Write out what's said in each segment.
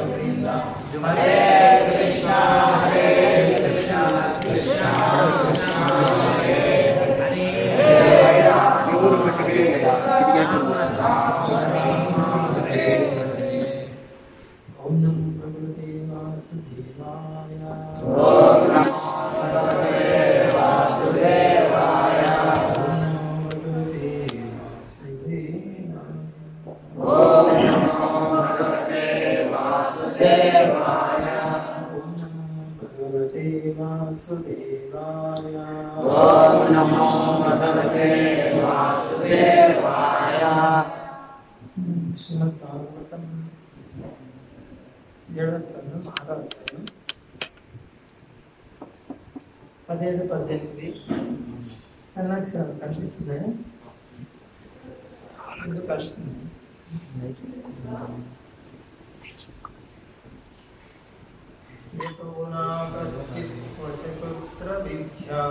ఓం నమో భగవతే వాసుదేవాయ ఓం నమో భగవతే వాసుదేవాయ ఓం నమో భగవతే వాసుదేవాయ ఓం నమో భగవతే వాసుదేవాయ శ్రీమద్ భాగవతం ఏడవ స్కందం ఆరవ అధ్యాయం పదిహేడు పద్దెనిమిది సన్నాక్షరాలు కనిపిస్తున్నాయి ఇది కలుస్తుంది యతో నా కశ్చిత్ వచపుత్ర విద్యా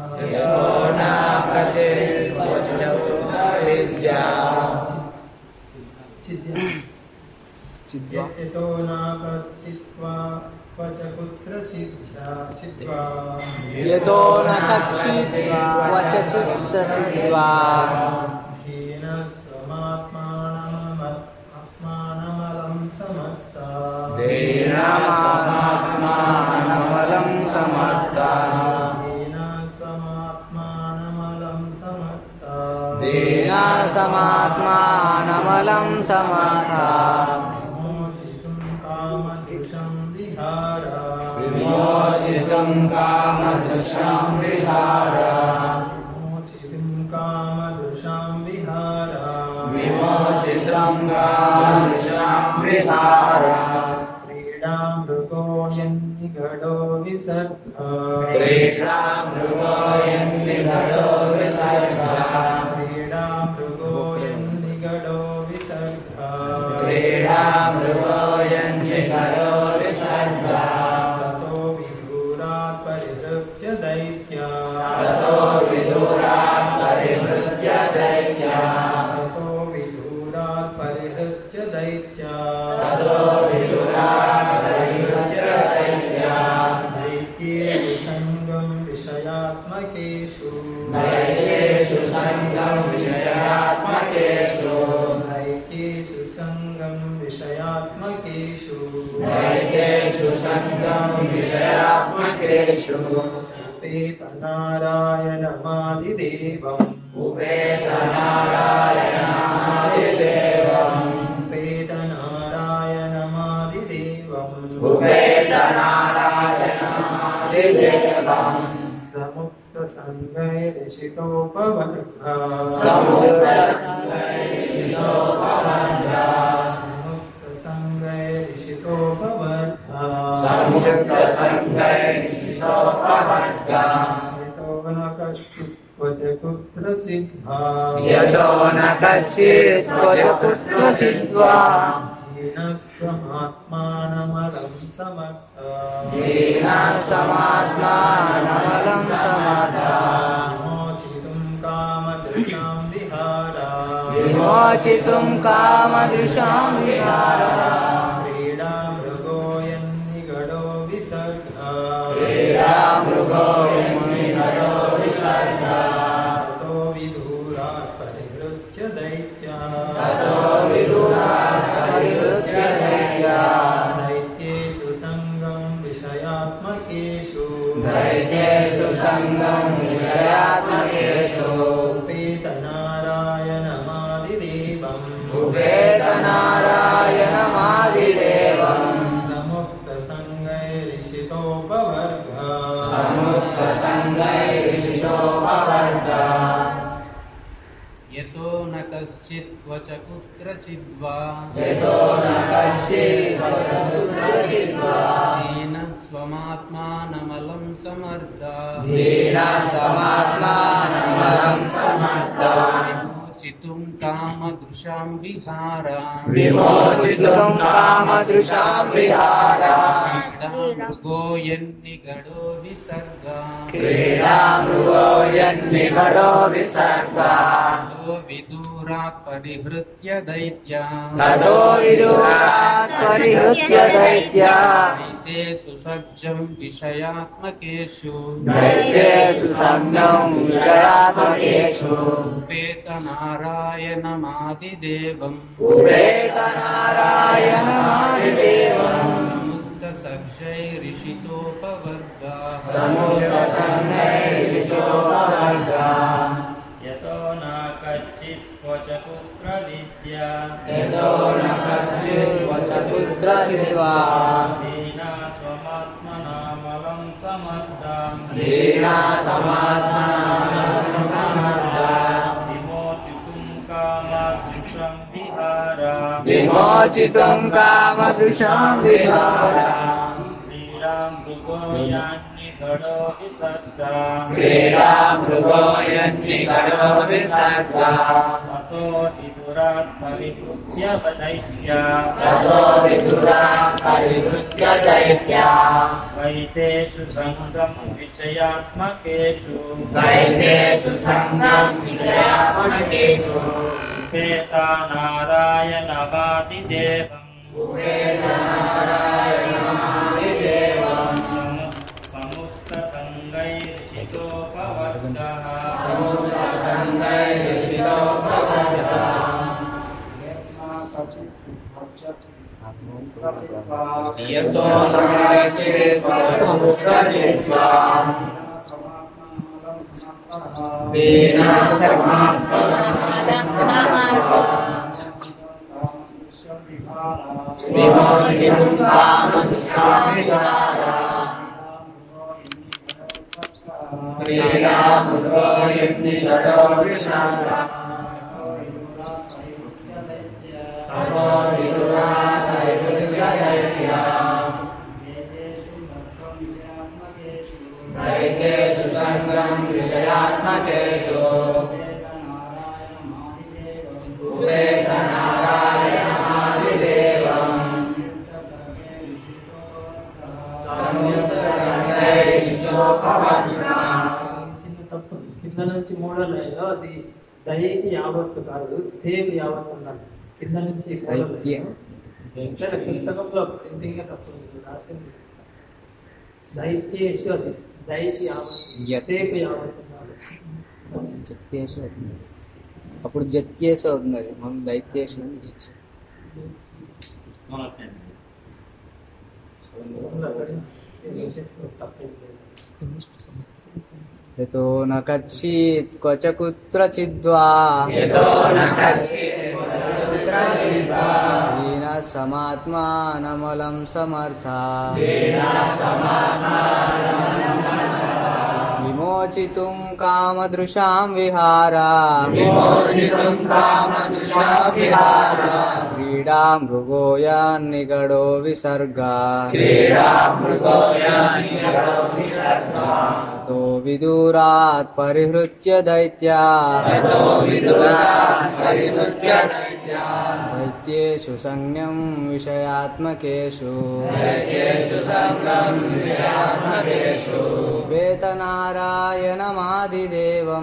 విద్యా చిద్యా యతో నా కశ్చిత్వా వచపుత్రచిద్ధ్యా చిద్వా యతో న కచ్చిత్ వచచిత్తచిద్వా హీన స్వమాత్మానమమ ఆత్మానమలం సమర్థా దేనామాత్మానమలం సమర్థా హీన స్వమాత్మానమలం సమర్థా దేనా సమాత్మానమలం సమర్థా విమోచితుం కామదృశం విహారా విమోచితం కామదృశాం విహార విమోచితుం కామదృశాం విహారా విమోచితం కామదృశాం విహార క్రీడామృగోయన్నిగడో విసర్గా క్రీడా మృగోయన్నిగడో విసర్గా క్రీడామృగోయన్నిగడో విసర్గా క్రీడా మృగోయన్నిగడో విసర్గా తతో విదూరాత్ పరిహృత్య దైత్యా తతో విదూరాత్ పరిహృత్య దైత్యా తతో విదూరాత్ పరిహృత్య దైత్యా తతో విదూరాత్ పరిహృత్య దైత్యా దైత్యేషు సంగం విషయాత్మకేషు దైత్యేషు సంగం విషయాత్మకేషు దైత్యేషు సంగం విషయాత్మకేషు దైత్యేషు సంగం విషయాత్మకేషు ఉపేతనారాయణమాదిదేవం ఉపేతనారాయణాదిదేవం ఉపేతనారాయణమాదిదేవం ఉపేతనారాయణాదిదేవం సముక్త సంగైరిషితోపవర్గా సముద్రసంగైషితోపవర్గా సముక్త సంగైరిషితోపవర్గా సముద్రసంగైషితోపవర్గా యతో న కశ్చిత్ క్వచ కుత్రచిత్ భా యతో న కచ్చిత్ త్వచ కుట్రచిద్వా దీనస్వమాత్మానమలం సమర్థ దీనా సమాత్మానమలం సమర్థా విమోచితుం కామదృశాం విహారా విమోచితుం కామదృశాం విహార క్రీడా మృగోయన్నిగడో విసర్గా క్రీడా మృగో యన్నిగడో విసర్గా తతో విదూరాత్ పరిహృత్య దైత్యా తతో విదూరాత్ పరిహృత్య దైత్యా దైత్యేషు సంగం విషయాత్మకేషు దైత్యేషు సంగం విషయాత్మకేషు ఉపేతనారాయణమాదిదేవం ఉపేతనారాయణమాదిదేవం సముక్త సంగైరిషితోపవర్గా సముక్త సంగైషితోపవర్గా यतो न कश्चित् क्वच कुत्रचिद्वा యతో న కచ్చిత్ త్వచ కుట్రచిద్వా येन स्वमात्मानमलं समर्था దీనా సమాత్మానమలం సమర్థా चितुं कामदृशां विहारा విమోచితుం కామదృశాం విహారా मृगो यन्निगडो विसर्गा క్రీడా మృగో యన్నిగడో విసర్గా तो विदूर विदूरात् परिहृत्य दैत्या ततो विदुरात् परिहृत्य दैत्या दैते सुसज्जं विषयात्मकेषु दैत्येषु सम्यं विषयात्मकेषु उपेतनारायणमादिदेवम् उपेतनारायणमादिदेवम् समुक्तसख्यैरिषितोपवर्गाः समुद्रसन्नैरिषितोपवर्गा यतो न कश्चित् क्वच पुत्रविद्या यतो न कश्चित् वचपुत्रचिद्वा दीना स्वमात्मनामलं समर्थाम् लीना समात्मानं समर्था विमोचितुं कामादृशं विहारा विमोचितं कामदृशां विहारा क्रीडां मृगो यान्निकटो विसर्गा क्रीडा मृगो यन्निकटो विसर्गा ततो विदुरात् परिहृत्य दैत्या ततो विदुरा परिहृत्य दैत्या वैतेषु सङ्गं विषयात्मकेषु दैतेषु सङ्गं विषयात्मकेषु उपेता नारायणवादिदेवम् उपेतनारायणमादिदेवम् समुक्तसङ्गैर्षितोपवर्गः समुद्रसङ्गैर्षितोपवर्गः यतो नमश्चित् वचपुत्रचित्वा वीणा विमोचितुं कामदुष्टाविहारा क्रीडा मृगो यज्ञिकटो विशाला ततो विदुरा चैतन्य दैत्या दैतेषु सङ्गं विषयात्मकेषु उपेतनारायणमादिदेवम् संयुक्तसङ्गैरिष्टोपवर्गः చిన్న తప్పు కింద నుంచి మూడో లైన్లో అది దయకి యావత్తు కాదు దేవి యావత్తు ఉండాలి కింద నుంచి మూడో దైత్య. లైన్ లేదా పుస్తకంలో ప్రింటింగ్ తప్పు ఉంది, రాసింది దైత్యేషు అది దైతి యావత్తు యత్. దేవి యావత్తు ఉండాలి జత్యేషు అవుతుంది అప్పుడు జత్యేషు అవుతుంది అది మనం దైత్యేషు అని చేయొచ్చు. తప్పు లేదు యతో న కచ్చిత్ క్వచ కుత్రచిద్వా यतो न कश्चित् దీన సమాత్మానమలం సమర్థ విమోచితుం కామదృశాం విహారా विमोचितं कामदृशा विहारा క్రీడా మృగోయాన్నిగడో విసర్గా क्रीडा मृगो यानिकटो विसर्गा తో విదూరాత్ పరిహృత్య దైత్యా ततो विदुरात् परिहृत्य दैत्या దైత్యేషు సంజ్ఞం విషయాత్మకేషు दैत्येषु सङ्गं विषयात्मकेषु వేతనారాయణమాదిదేవం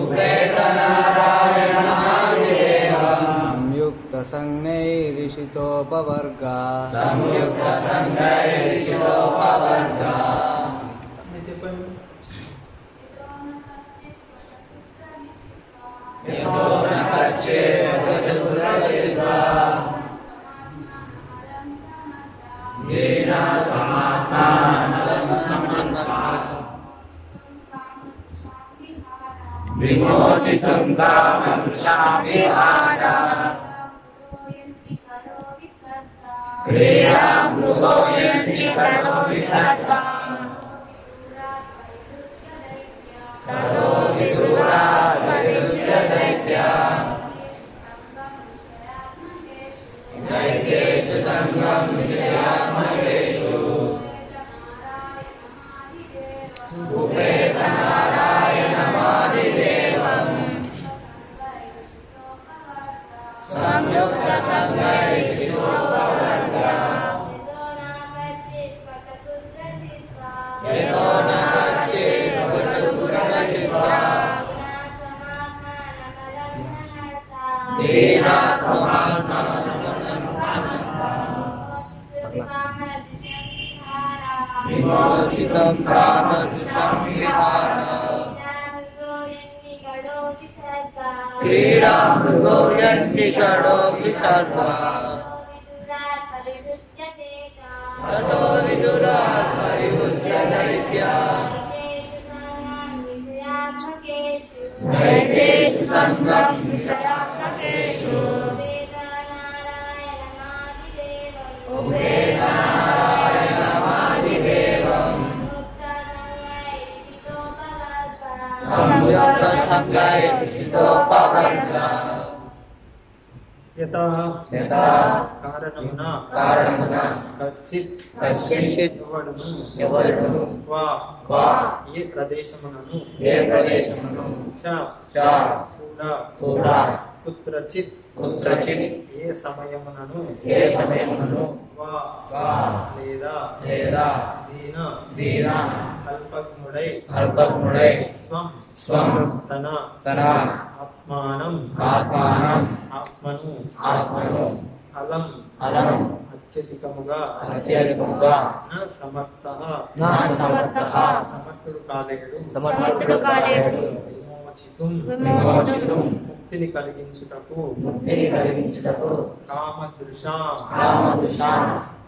उपेतनारायणमादिदेवम् సంయుక్త సంజ్ఞైరిషితోపవర్గా संयुक्तसङ्गैरिषितोपवर्गा మీరు చెప్పండి यतो न कश्चित् चतुर्चित्वा दीना समात्मानं समन्ता विमोचितं कामदृशा विहारा क्रीडा मृगो यन्निकटो विसर्गा ततो विदुरात् परिहृत्य दैत्या दैत्येषु सङ्गं विषयात्मकेषु उपेतनारायणमादिदेवम् संयुक्तसङ्गैरिष्टोपवर्गा यतो न कश्चित् वचपुरचित्रा విమోచితం కామదుషం విహార క్రీడా మృగో యన్నికడోపి సర్వా తతో విదురాత్ పరిహృత్య దైత్యా దైత్యేషు సంగం విషయాత్మకేషు ఉపేనారాయణమాదిదేవం సంయుక్త సంగై విశిష్టోపవర్గ యథా యథా కారణమున కారణమున కశ్చిత్ కశ్చిత్ ఎవడును ఎవరును వా వా ఏ ప్రదేశమునను ఏ ప్రదేశమును చ చ కూడా కూడా కుత్రచిత్ కుత్రచిత్ ఏ సమయమునను ఏ సమయమును వా వా లేదా లేదా దీన దీన అల్పజ్ఞుడై అల్పముడై స్వం స్వం తన తన ఆత్మానం ఆత్మానం ఆత్మను ఆత్మను అలం అలం అత్యధికముగా అత్యధికముగా న సమర్థ నా సమర్థః సమర్థుడు కాలేడు సమర్థుడు కాలేడు. విమోచితుం విమోచితుం ముక్తిని కలిగించుటకు ముక్తిని కలిగించుటకు కామదృశా కామదుషాం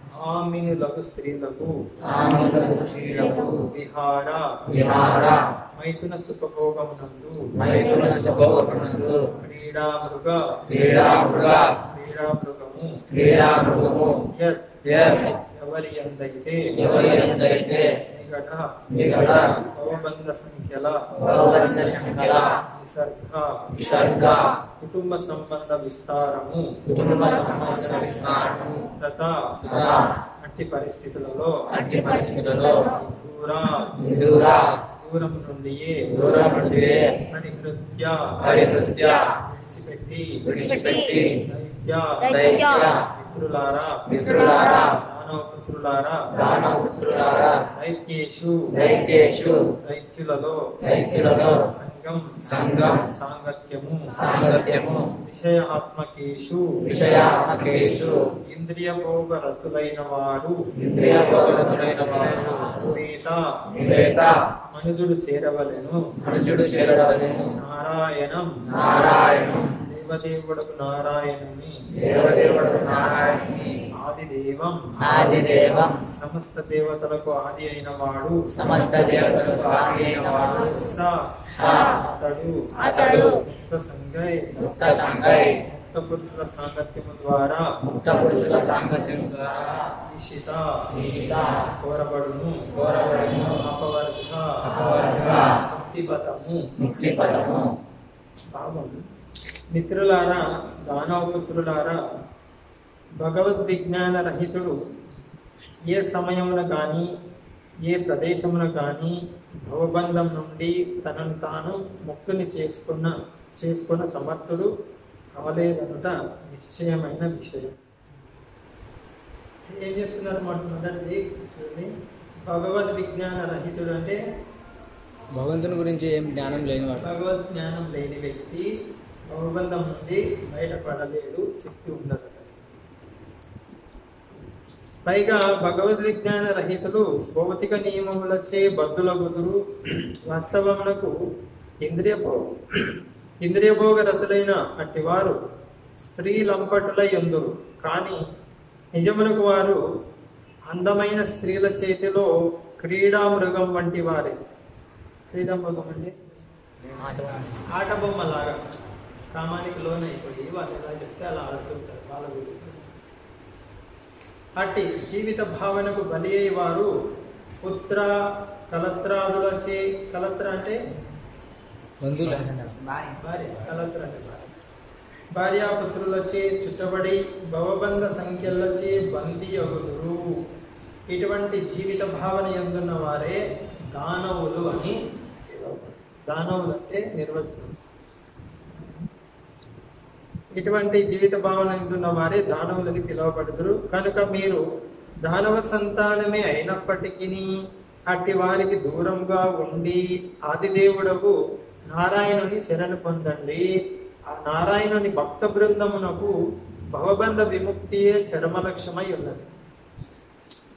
ఆమినులకు స్త్రీలకు ఆనందకు శ్రీలకు విహార విహార మైథున సుఖభోగమునందు మైథున సుఖోపనందు క్రీడా మృగ క్రీడామృగ క్రీడా మృగము క్రీడామృగము యత్ యత్ ఎవరి ఎందైతే ఎవరి ఎందైతే నిగట నిగడ భవబంధ సంఖ్యల భగవంత శంకర విసర్గ విసర్గ కుటుంబ సంబంధ విస్తారము కుటుంబ సంబంధ విస్తారము తథా తథా అట్టి పరిస్థితులలో అట్టి పరిస్థితులలో దూర దూర దూరం నుండియే దూరం నుండి పరిహృత్య పరిహృత్య విడిచిపెట్టి విడిచిపెట్టి దైత్య దైత్య మిత్రులారా మిత్రులారా దానవ పుత్రులారా దానవపుత్రులారా దైత్యేషు దైత్యేషు దైత్యులలో దైత్యులలో సంగం సంగం సాంగత్యము సాంగత్యము విషయ ఆత్మకేషు విషయాత్మకేషు ఇంద్రియ భోగ రతులైన వారు ఇంద్రియ భోగములైన వారు వివేత వివేక మనుజుడు చేరవలెను మనుషుడు చేరవలెను నారాయణం నారాయణం దేవదేవుడకు నారాయణుని దేవదేవుడు నారాయణుని ఆదిదేవం ఆదిదేవం సమస్త దేవతలకు ఆది అయిన వాడు సమస్త దేవతలకు ఆది అయిన వాడు స స అతడు అతడు ముక్త సంగై ముక్త సంగై ముక్త పురుషుల సాంగత్యము ద్వారా ముక్త పురుషుల సాంగత్యం ద్వారా ఈషిత ఈశిత కోరబడును కోరబడును అపవర్గ అపవర్గ ముక్తిపథము ముక్తి పదము బాగుంది మిత్రులారా దానవపుత్రులారా భగవద్ విజ్ఞాన రహితుడు ఏ సమయమున కానీ ఏ ప్రదేశమున కానీ భవబంధం నుండి తనను తాను ముక్తుని చేసుకున్న చేసుకున్న సమర్థుడు అవలేదనుట నిశ్చయమైన విషయం ఏం చెప్తున్నారు మాట మొదటిది చూడండి భగవద్ విజ్ఞాన రహితుడు అంటే భగవంతుని గురించి ఏం జ్ఞానం లేనివాడు భగవద్ జ్ఞానం లేని వ్యక్తి భవబంధం నుండి బయటపడలేడు శక్తి ఉండదు అతనికి. పైగా భగవద్ విజ్ఞాన రహితులు భౌతిక నియమములచే బద్దుల గుదురు వాస్తవమునకు ఇంద్రియ భోగ ఇంద్రియ భోగ రతులైన అట్టివారు స్త్రీ లంపటులై ఎందురు కానీ నిజమునకు వారు అందమైన స్త్రీల చేతిలో క్రీడా మృగం వంటి వారే క్రీడా మృగం అంటే ఆట బొమ్మలాగా కామానికి లోనైపోయి వాళ్ళు ఎలా చెప్తే అలా ఆడుతుంటారు వాళ్ళ గురించి అట్టి జీవిత భావనకు బలి అయ్యి వారు పుత్ర కలత్రాదులచే కలత్ర అంటే బంధువుల భార్య కలత్ర అంటే భార్య భార్యాపుత్రులచే చుట్టబడి భవబంధ సంఖ్యలచే బందీ అగుదురు ఇటువంటి జీవిత భావన ఎందున్న వారే దానవులు అని పిలువబడతారు. దానవులు అంటే నిర్వచనం ఇటువంటి జీవిత భావన ఎందున్న వారే దానవులని పిలువబడుదురు కనుక మీరు దానవ సంతానమే అయినప్పటికీ అట్టి వారికి దూరంగా ఉండి ఆదిదేవుడకు నారాయణుని శరణు పొందండి ఆ నారాయణుని భక్త బృందమునకు భవబంధ విముక్తియే చరమ లక్ష్యమై ఉన్నది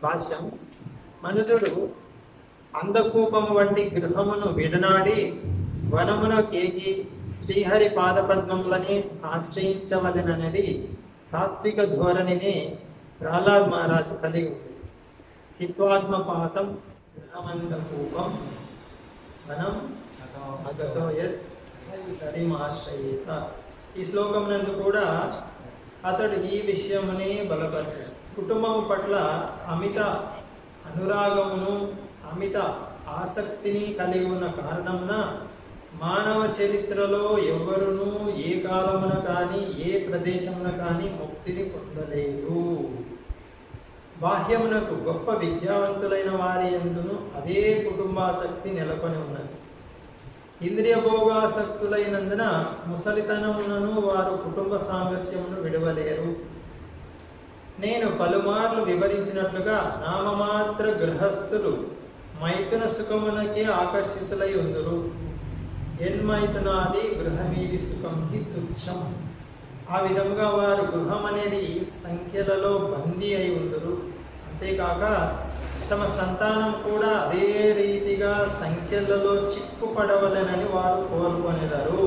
భాష్యం మనుజుడు అందకూపము వంటి గృహమును విడనాడి వనమున కేగి శ్రీహరి పాదపద్మములని ఆశ్రయించవలెననేది తాత్విక ధోరణిని ప్రహ్లాద్ మహారాజు కలిగి ఉంది హిత్వాత్మపాతం గృహమందకూపం వనం అగతో యత్ హరిమాశ్రయేత ఈ శ్లోకం నందు కూడా అతడు ఈ విషయమునే బలపరిచాడు కుటుంబం పట్ల అమిత అనురాగమును అమిత ఆసక్తిని కలిగి ఉన్న కారణమున మానవ చరిత్రలో ఎవరునూ ఏ కాలమున కానీ ఏ ప్రదేశమున కానీ ముక్తిని పొందలేదు బాహ్యమునకు గొప్ప విద్యావంతులైన వారి ఎందును అదే కుటుంబాసక్తి నెలకొని ఉన్నది ఇంద్రియ భోగాసక్తులైనందున ముసలితనమునను వారు కుటుంబ సాంగత్యమును విడవలేరు నేను పలుమార్లు వివరించినట్లుగా నామమాత్ర గృహస్థులు మైథున సుఖమునకే ఆకర్షితులై ఉందురు ఎన్మైథునాది గృహమీది సుఖం హి తుచ్చం ఆ విధంగా వారు గృహం అనేది సంఖ్యలలో బందీ అయి ఉందురు అంతేకాక తమ సంతానం కూడా అదే రీతిగా సంఖ్యలలో చిక్కుపడవలెనని వారు కోరుకొనేదారు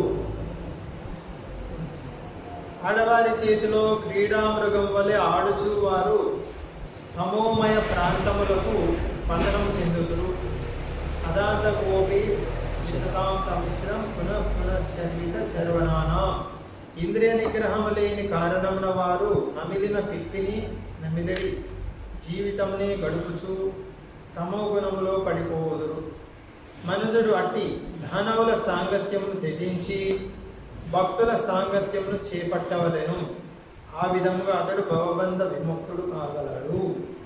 ఆడవారి చేతిలో క్రీడామృగం వలె ఆడుచు వారు తమోమయ ప్రాంతములకు పతనం చెందుతురు అదాంత కోపి శతాంత మిశ్రం పునః పునశ్చర్విత చర్వణానా ఇంద్రియ నిగ్రహం లేని కారణమున వారు నమిలిన పిప్పిని నమిలడి జీవితంని గడుపుచు తమో గుణములో పడిపోదురు మనుజుడు అట్టి దానవుల సాంగత్యమును త్యజించి భక్తుల సాంగత్యమును చేపట్టవలెను ఆ విధముగా అతడు భవబంధ విముక్తుడు కాగలడు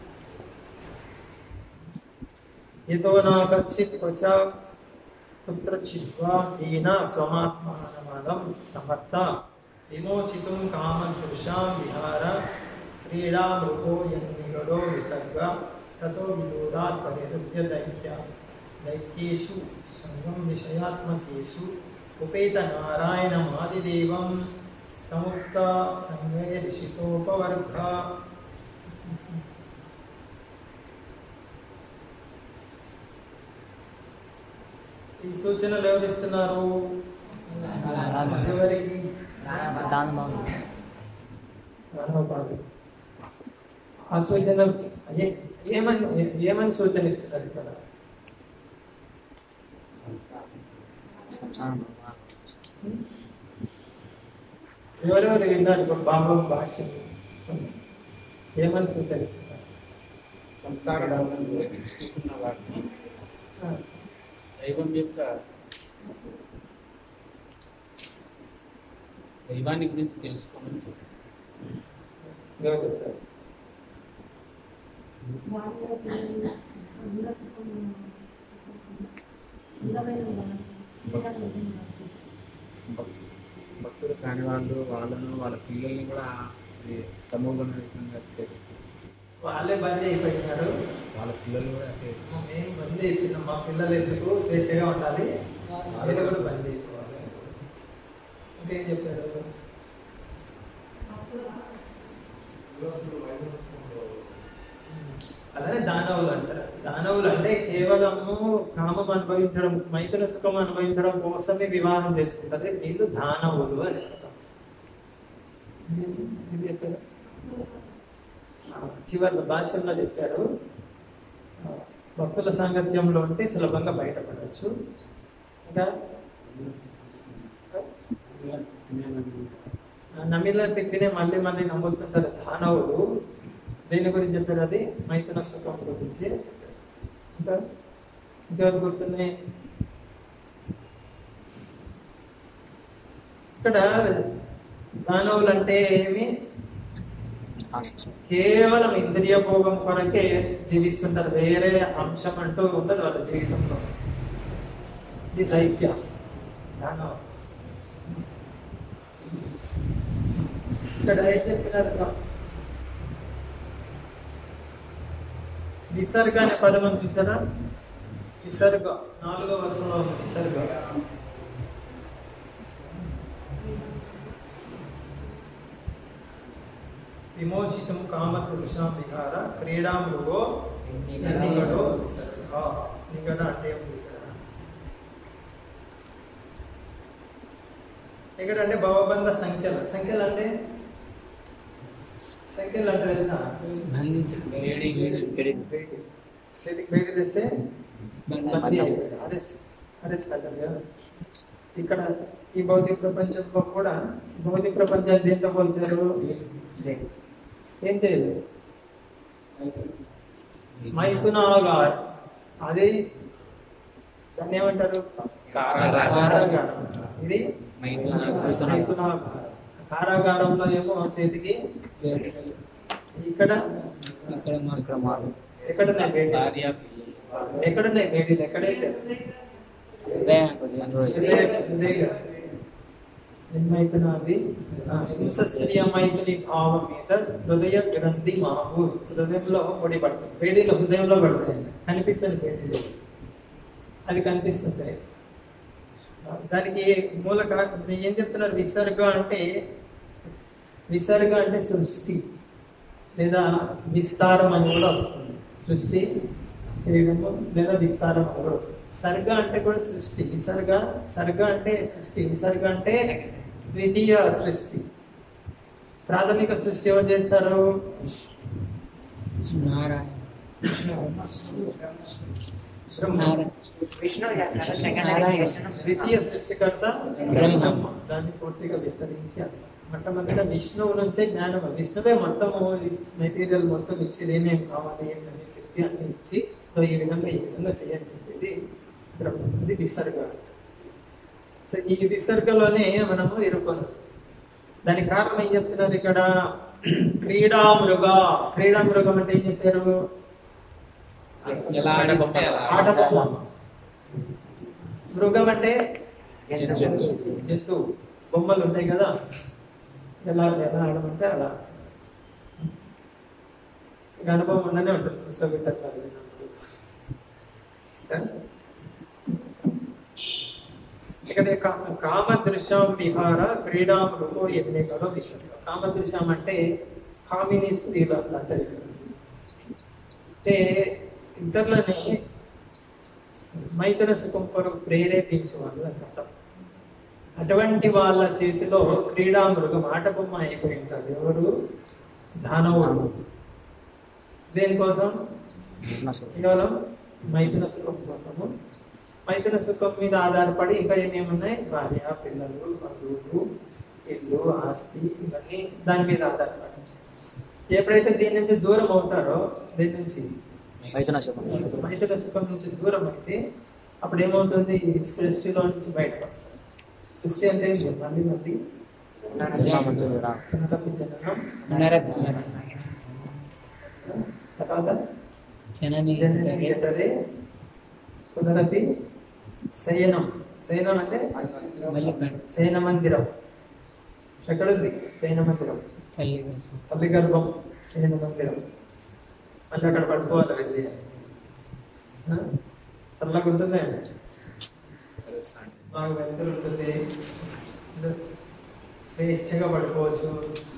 యతో నా కచ్చిత్ క్వచ కుత్రచిద్వా హీన స్వమాత్మానమదం సమర్థ విమోచితుం కామదృశాం విహార క్రీడా మృగో యన్నిగడో విసర్గ తతో విదూరాత్ పరిహృత్య దైత్య దైత్యేషు సంగం విషయాత్మకేషు ఉపేత నారాయణమాదిదేవం సముక్త సంగే ఋషితోపవర్గ ఈ సూచనలు ఎవరిస్తున్నారు ఎవరికి దానమాను రామపాదు ఆ సూచన ఏ- ఏమని ఏమని సూచన ఇస్తున్నారు ఇక్కడ సంసారం ఎవరెవరు విన్నారు ఇప్పుడు బాబా భాష్యం ఏమని సూచనిస్తున్నారు సంసార బంధంలో చిక్కుకున్న వారిని దైవం యొక్క దైవాన్ని గురించి తెలుసుకోమని చెప్పారు ఎవరు చెప్తారు భక్తులు కాని వాళ్ళు వాళ్ళను వాళ్ళ పిల్లల్ని కూడా ఈ తమోగుణంగా చేస్తారు వాళ్ళే బంద్ అయిపోయినారు వాళ్ళ పిల్లలు కూడా అంటే మేము బంద్ అయిపోయినాం మా పిల్లలు ఎందుకు స్వేచ్ఛగా ఉండాలి వీళ్ళు కూడా బంద్ అయిపోవాలి ఇంకేం చెప్పారు అలానే దానవులు అంటారు దానవులు అంటే కేవలము కామం అనుభవించడం మైథున సుఖం అనుభవించడం కోసమే వివాహం చేసుకుంటారు వీళ్ళు దానవులు అని అర్థం ఇది చెప్పారు ఆ, చివరి భాషల్లో చెప్పారు ఆ, భక్తుల సాంగత్యంలో ఉంటే సులభంగా బయటపడవచ్చు ఇంకా ఆ, నమిల తిప్పినే మళ్ళీ మళ్ళీ నమ్ముతుంటారు దానవులు దేని గురించి చెప్పారు అది మైథున సుఖం గురించి ఇంకా ఇంకెవరు గుర్తున్నాయి ఇక్కడ దానవులు అంటే ఏమి కేవలం ఇంద్రియ భోగం కొరకే జీవిస్తుంటారు వేరే అంశం అంటూ ఉండదు వాళ్ళ జీవితంలో ఇది దైత్య దానవ ఇక్కడ ఏం చెప్పినారు కదా? విసర్గ అనే పదం అని చూసారా విసర్గ నాలుగో వర్షంలో ఉంది విసర్గ విమోచితం కామపురుషాం విహార క్రీడామృగో నిగడో విసర్గ నిగడ అంటే ఏమిటి ఇక్కడ ఇక్కడ అంటే భవబంధ సంఖ్యలు సంఖ్యలు అంటే సంఖ్యలు అంటే తెలుసా బంధించండి వేడి వేడి వేడి చేతికి వేడి తెస్తే బంధించండి అరెస్ట్ అరెస్ట్ అవుతారు కదా ఇక్కడ ఈ భౌతిక ప్రపంచంలో కూడా భౌతిక ప్రపంచాన్ని దేంతో పోల్చారు ఏం చేయలేదు మైథునాగార్ అది దాన్ని ఏమంటారు కారాగారం ఇది మైథునాగారం కారాగారంలో ఏమో చేతికి ఇక్కడ ఇక్కడ మాత్రం మారు ఎక్కడున్నాయి వేడి భార్య పిల్లలు ఎక్కడున్నాయి వేడిలు ఎక్కడేసారు ఎన్మైతున్నది హింసస్త్రీయ మైతుని భావం మీద హృదయ గ్రంథి మాము హృదయంలో ముడి పడుతుంది వేడిలో హృదయంలో పడతాయి కనిపించని వేడిలు అవి కనిపిస్తుంటాయి దానికి మూల కా- ఏం చెప్తున్నారు విసర్గ అంటే విసర్గ అంటే సృష్టి లేదా విస్తారం అని కూడా వస్తుంది సృష్టి చేయడము లేదా విస్తారం అని కూడా వస్తుంది సర్గ అంటే కూడా సృష్టి విసర్గ సర్గ అంటే సృష్టి విసర్గ అంటే ద్వితీయ సృష్టి ప్రాథమిక సృష్టి ఎవరు చేస్తారు నారాయణ బ్రహ్మ. విష్ణువు చేస్తారా సెకండ్ అయితే విష్ణు ద్వితీయ సృష్టికర్త బ్రహ్మ. బ్రహ్మ దాన్ని పూర్తిగా విస్తరించి అర్థం. మొట్టమొదట విష్ణువు నుంచే జ్ఞానం విష్ణువే మొత్తము మెటీరియల్ మొత్తం ఇచ్చేది ఏమేమి కావాలి ఏంటని చెప్పి అన్ని ఇచ్చి సో ఈ విధంగా ఈ విధంగా చేయని చెప్పేది బ్రహ్మ ఇది విసర్గ సో ఈ విసర్గలోనే మనము ఇరుకున్నాం దానికి కారణం ఏం చెప్తున్నారు ఇక్కడ క్రీడామృగ క్రీడామృగం అంటే ఏం చెప్పారు ఎలా ఆడిస్తే అలా ఆట బొమ్మ మృగం అంటే జంతువు. జంతువు బొమ్మలు ఉంటాయి కదా ఎలా ఎలా ఆడమంటే అలా ఇక అనుభవం ఉండనే ఉంటుంది పుస్తక తర్కాలు విన్నప్పుడు. ఇక్కడ కా- కామదృశ్యం విహార క్రీడా మృగో యజ్ఞకలో విషయం కామదృశ్యం అంటే కామిని స్త్రీల అసలు అంటే ఇద్దరిలోని మైథున సుఖం కొరకు ప్రేరేపించే వాళ్ళు అని అర్థం అటువంటి వాళ్ళ చేతిలో క్రీడా మృగం ఆట బొమ్మ అయిపోయి ఉంటుంది ఎవరు దానవుడు దేనికోసం కేవలం మైథున సుఖం కోసము మైథున సుఖం మీద ఆధారపడి ఇంకా ఏమేమి ఉన్నాయి భార్య పిల్లలు బంధువులు ఇల్లు ఆస్తి ఇవన్నీ దాని మీద ఆధారపడి ఎప్పుడైతే దీని నుంచి దూరం అవుతారో దీని నుంచి మైథున శుభం మైథున సుఖం నుంచి దూరం అయితే అప్పుడు ఏమవుతుంది ఈ సృష్టిలో నుంచి బయటపడతారు సృష్టి అంటే ఏంటి? మళ్ళీ మళ్ళీ పునరపి జననం తర్వాత జనని జనని జఠరే పునరపి శయనం శయనం అంటే మళ్ళీ పెంట. శయన మందిరం ఎక్కడుంది శయన మందిరం తల్లి తల్లి గర్భం శయన మందిరం అంటే అక్కడ పడుకోవాలి వెళ్ళి ఆ? చల్లగా ఉంటుంది బాగా వెళ్తురు ఉంటుంది స్వేచ్ఛగా పడుకోవచ్చు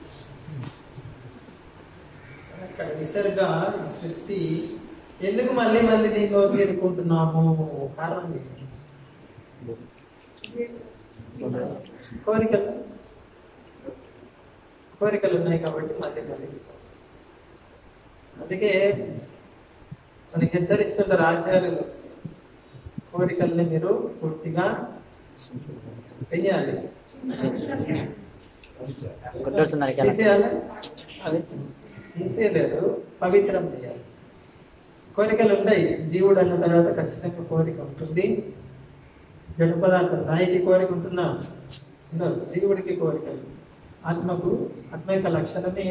ఇక్కడ విసర్గా ఈ సృష్టి ఎందుకు మళ్ళీ మళ్ళీ దీనిలో చేరుకుంటున్నాము కారణం ఏంటి? కోరికలు కోరికలు ఉన్నాయి కాబట్టి మళ్ళీ మళ్ళీ అందుకే మనకి హెచ్చరిస్తుంటారు ఆచార్యులు కోరికల్ని మీరు పూర్తిగా వెయ్యాలి తీసేయాలి అవి తీసేయలేదు పవిత్రం చేయాలి కోరికలు ఉంటాయి జీవుడు అన్న తర్వాత ఖచ్చితంగా కోరిక ఉంటుంది జడు పదార్థం రాయికి కోరిక ఉంటుందా ఉండదు జీవుడికి కోరికలు ఆత్మకు ఆత్మ యొక్క లక్షణమే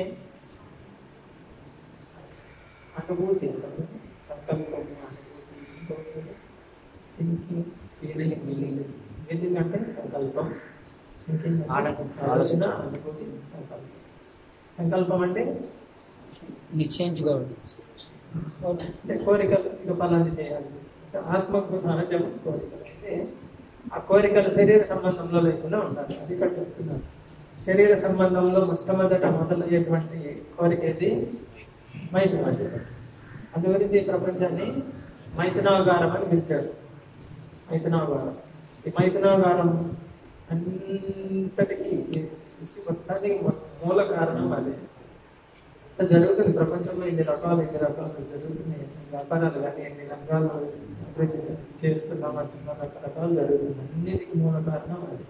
అనుభూతి అంటారు. సంకల్పం అనుభూతి థింకింగ్ ఫీలింగ్ ఫీలింగ్ ఫీలింగ్ అంటే సంకల్పం థింకింగ్ ఆలోచించ- ఆలోచన అనుభూతి సంకల్పం సంకల్పం అంటే నిశ్చయించుకోవడం అంటే కోరికలు ఇక పలాన్ని చేయాలి ఆత్మకు సహజం కోరికలు అంటే ఆ కోరికలు శరీర సంబంధంలో లేకుండా ఉండాలి అది ఇక్కడ చెప్తున్నారు శరీర సంబంధంలో మొట్టమొదట మొదలయ్యేటువంటి కోరిక ఏది మైథునం అందు గురించి ఈ ప్రపంచాన్ని మైథునాగారం అని పిలిచాడు మైథునాగారం ఈ మైథునాగారం అంతటికి ఈ సృష్టి మొత్తానికి మొ- మూల కారణం అదే అంత జరుగుతుంది ప్రపంచంలో ఇన్ని రకాలు ఇన్ని రకాలు జరుగుతున్నాయి ఎన్ని వ్యాపారాలు కానీ ఎన్ని రంగాలు అభివృద్ధి చేస్తున్నాం అంటున్నాం రకరకాలు జరుగుతుంది అన్నిటికీ మూల కారణం అది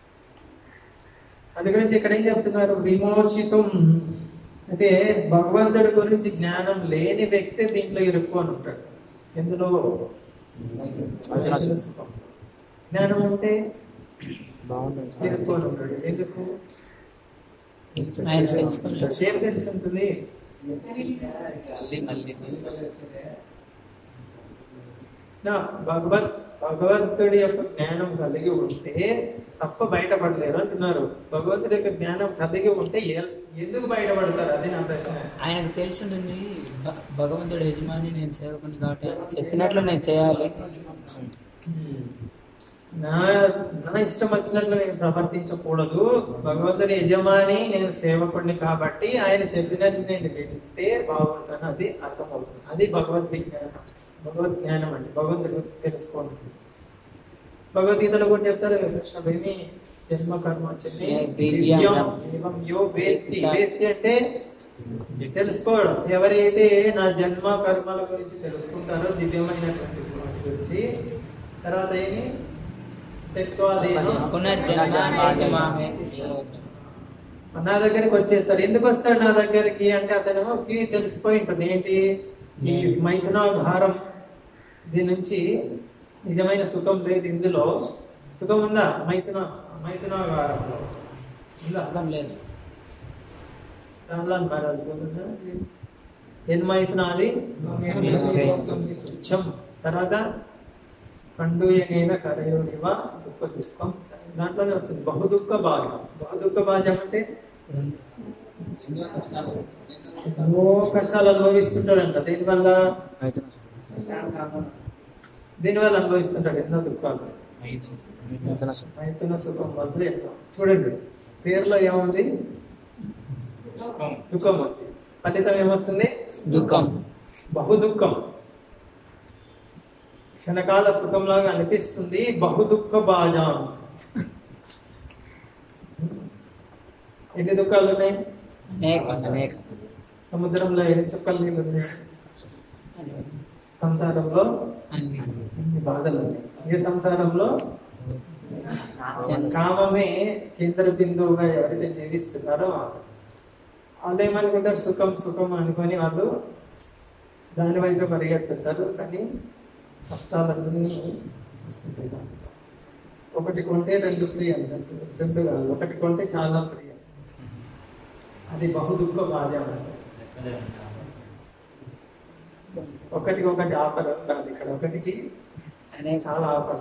అది గురించి ఇక్కడ ఏం చెప్తున్నారు విమోచితం అంటే భగవంతుడి గురించి జ్ఞానం లేని వ్యక్తి దీంట్లో ఇరుక్కొని ఉంటాడు ఎందులో సుఖం. జ్ఞానం ఉంటే బాగుంది ఇరుక్కొని ఉంటాడు ఎందుకు ఆయన తెలుసుకుంటాడు. ఏం తెలిసి ఉంటుంది నా భగవత్ భగవంతుడి యొక్క జ్ఞానం కలిగి ఉంటే తప్ప బయటపడలేరు అంటున్నారు భగవంతుడి యొక్క జ్ఞానం కలిగి ఉంటే ఎ- ఎందుకు బయటపడతారు అది నా ప్రశ్న ఆయనకు తెలిసింటుంది భ- భగవంతుడు యజమాని నేను సేవకుని కాబట్టి ఆయన చెప్పినట్లు నేను చేయాలి నా నా ఇష్టం వచ్చినట్లు నేను ప్రవర్తించకూడదు భగవంతుని యజమాని నేను సేవకుడిని కాబట్టి ఆయన చెప్పినట్టు నేను వింటే బాగుంటాను అది అర్థమవుతుంది అది భగవద్ విజ్ఞానం భగవద్ జ్ఞానం అంటే భగవంతుడి గురించి తెలుసుకోండి భగవద్గీతలో కూడా చెప్తారు కదా, కృష్ణ భూమి జన్మ కర్మ చెన్ని ఏ దివ్యం. దివ్యం ఏవం యో వేత్తి వేత్తి అంటే తెలుసుకోవడం ఎవరైతే నా జన్మ కర్మల గురించి తెలుసుకుంటారో దివ్యమైనటువంటి గుణాల గురించి తర్వాత ఏమి తెక్వాదేనో పునర్జన్మ మామే తీసుకోవచ్చు నా దగ్గరికి వచ్చేస్తాడు ఎందుకు వస్తాడు నా దగ్గరికి అంటే అతను తెలిసిపోయి ఉంటుంది ఏంటి ఈ మైథునాభారం దీని నుంచి నిజమైన సుఖం లేదు ఇందులో సుఖం ఉందా మైథున మైథునాభారంలో ఉందా అర్థం లేదు రామ్లాల్ మహారాజ్ పోతుందా? ఎన్మైతునాది తుచ్చం తర్వాత కండుయనైన కరయోనివ దుఃఖ దుఃఖం దాంట్లోనే వస్తుంది బహు దుఃఖ భాగం బహు దుఃఖ భాగం అంటే ఎన్నో కష్టాలు అనుభవిస్తుంటాడంట దీనివల్ల దీనివల్ల అనుభవిస్తుంటాడు ఎన్నో దుఃఖాలు మైతున సుఖం వల్ల ఎన్నో చూడండి పేరులో ఏముంది సుఖం ఉంది ఫలితం ఏమొస్తుంది దుఃఖం బహు దుఃఖం క్షణకాల సుఖంలాగా అనిపిస్తుంది బహు దుఃఖ బాజాం ఎన్ని దుఃఖాలు ఉన్నాయి అనేక అనేక సముద్రంలో ఎన్ని చుక్కలు నీళ్ళు ఉన్నాయి సంసారంలో అన్ని ఎన్ని బాధలు ఉన్నాయి ఏ సంసారంలో చెంది. కామమే కేంద్ర బిందువుగా ఎవరైతే జీవిస్తున్నారో వాళ్ళు ఏమనుకుంటారు సుఖం సుఖం అనుకొని వాళ్ళు దాని వైపు పరిగెత్తుంటారు కానీ కష్టాలన్నీ వస్తుంటాయి దాంట్లో. ఒకటి కొంటే రెండు ఫ్రీ అన్నట్టు రెండు కాదు ఒకటి కొంటే చాలా ఫ్రీ అది బహు దుఃఖ బాధ ఒకటికి ఒకటి ఆఫర్ కాదు ఇక్కడ ఒకటికి అనేక చాలా ఆఫర్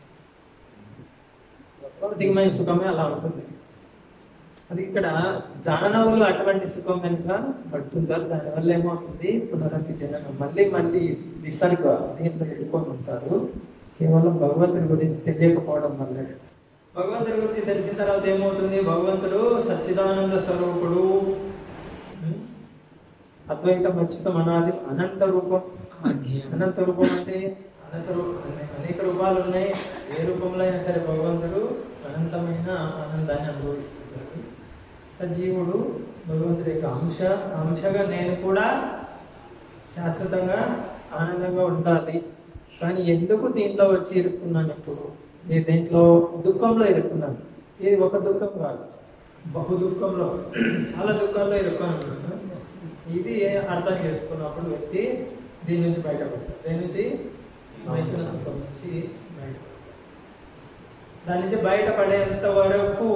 భౌతికమైన సుఖమే అలా ఉంటుంది అది ఇక్కడ దానవులు అటువంటి సుఖం కనుక పడుతుంటారు దానివల్ల ఏమవుతుంది పునరపి జననం మళ్ళీ మళ్ళీ విసర్గ దీంట్లో ఎదుర్కొని ఉంటారు కేవలం భగవంతుడి గురించి తెలియకపోవడం వల్ల భగవంతుడి గురించి తెలిసిన తర్వాత ఏమవుతుంది భగవంతుడు సచ్చిదానంద స్వరూపుడు ఉం? అద్వైతం అచ్యుతం అనాది అనంత రూపం అధ్యయనం అనంత రూపం అంటే అనంత రూ- అనే- అనేక రూపాలు ఉన్నాయి ఏ రూపంలో అయినా సరే భగవంతుడు అనంతమైన ఆనందాన్ని అనుభవిస్తున్నాడు జీవుడు భగవంతుడి యొక్క అంశ అంశగా నేను కూడా శాశ్వతంగా ఆనందంగా ఉండాలి కానీ ఎందుకు దీంట్లో వచ్చి ఇరుక్కున్నాను ఇప్పుడు ఈ దీంట్లో దుఃఖంలో ఇరుక్కున్నాను ఇది ఒక దుఃఖం కాదు బహు దుఃఖంలో చాలా దుఃఖాల్లో ఇరుక్కున్నాను ఇది అర్థం చేసుకున్నప్పుడు వ్యక్తి దీని నుంచి బయటపడతాడు దీని నుంచి మైథున సుఖం నుంచి బయటపడతాడు దాని నుంచి బయటపడేంత వరకు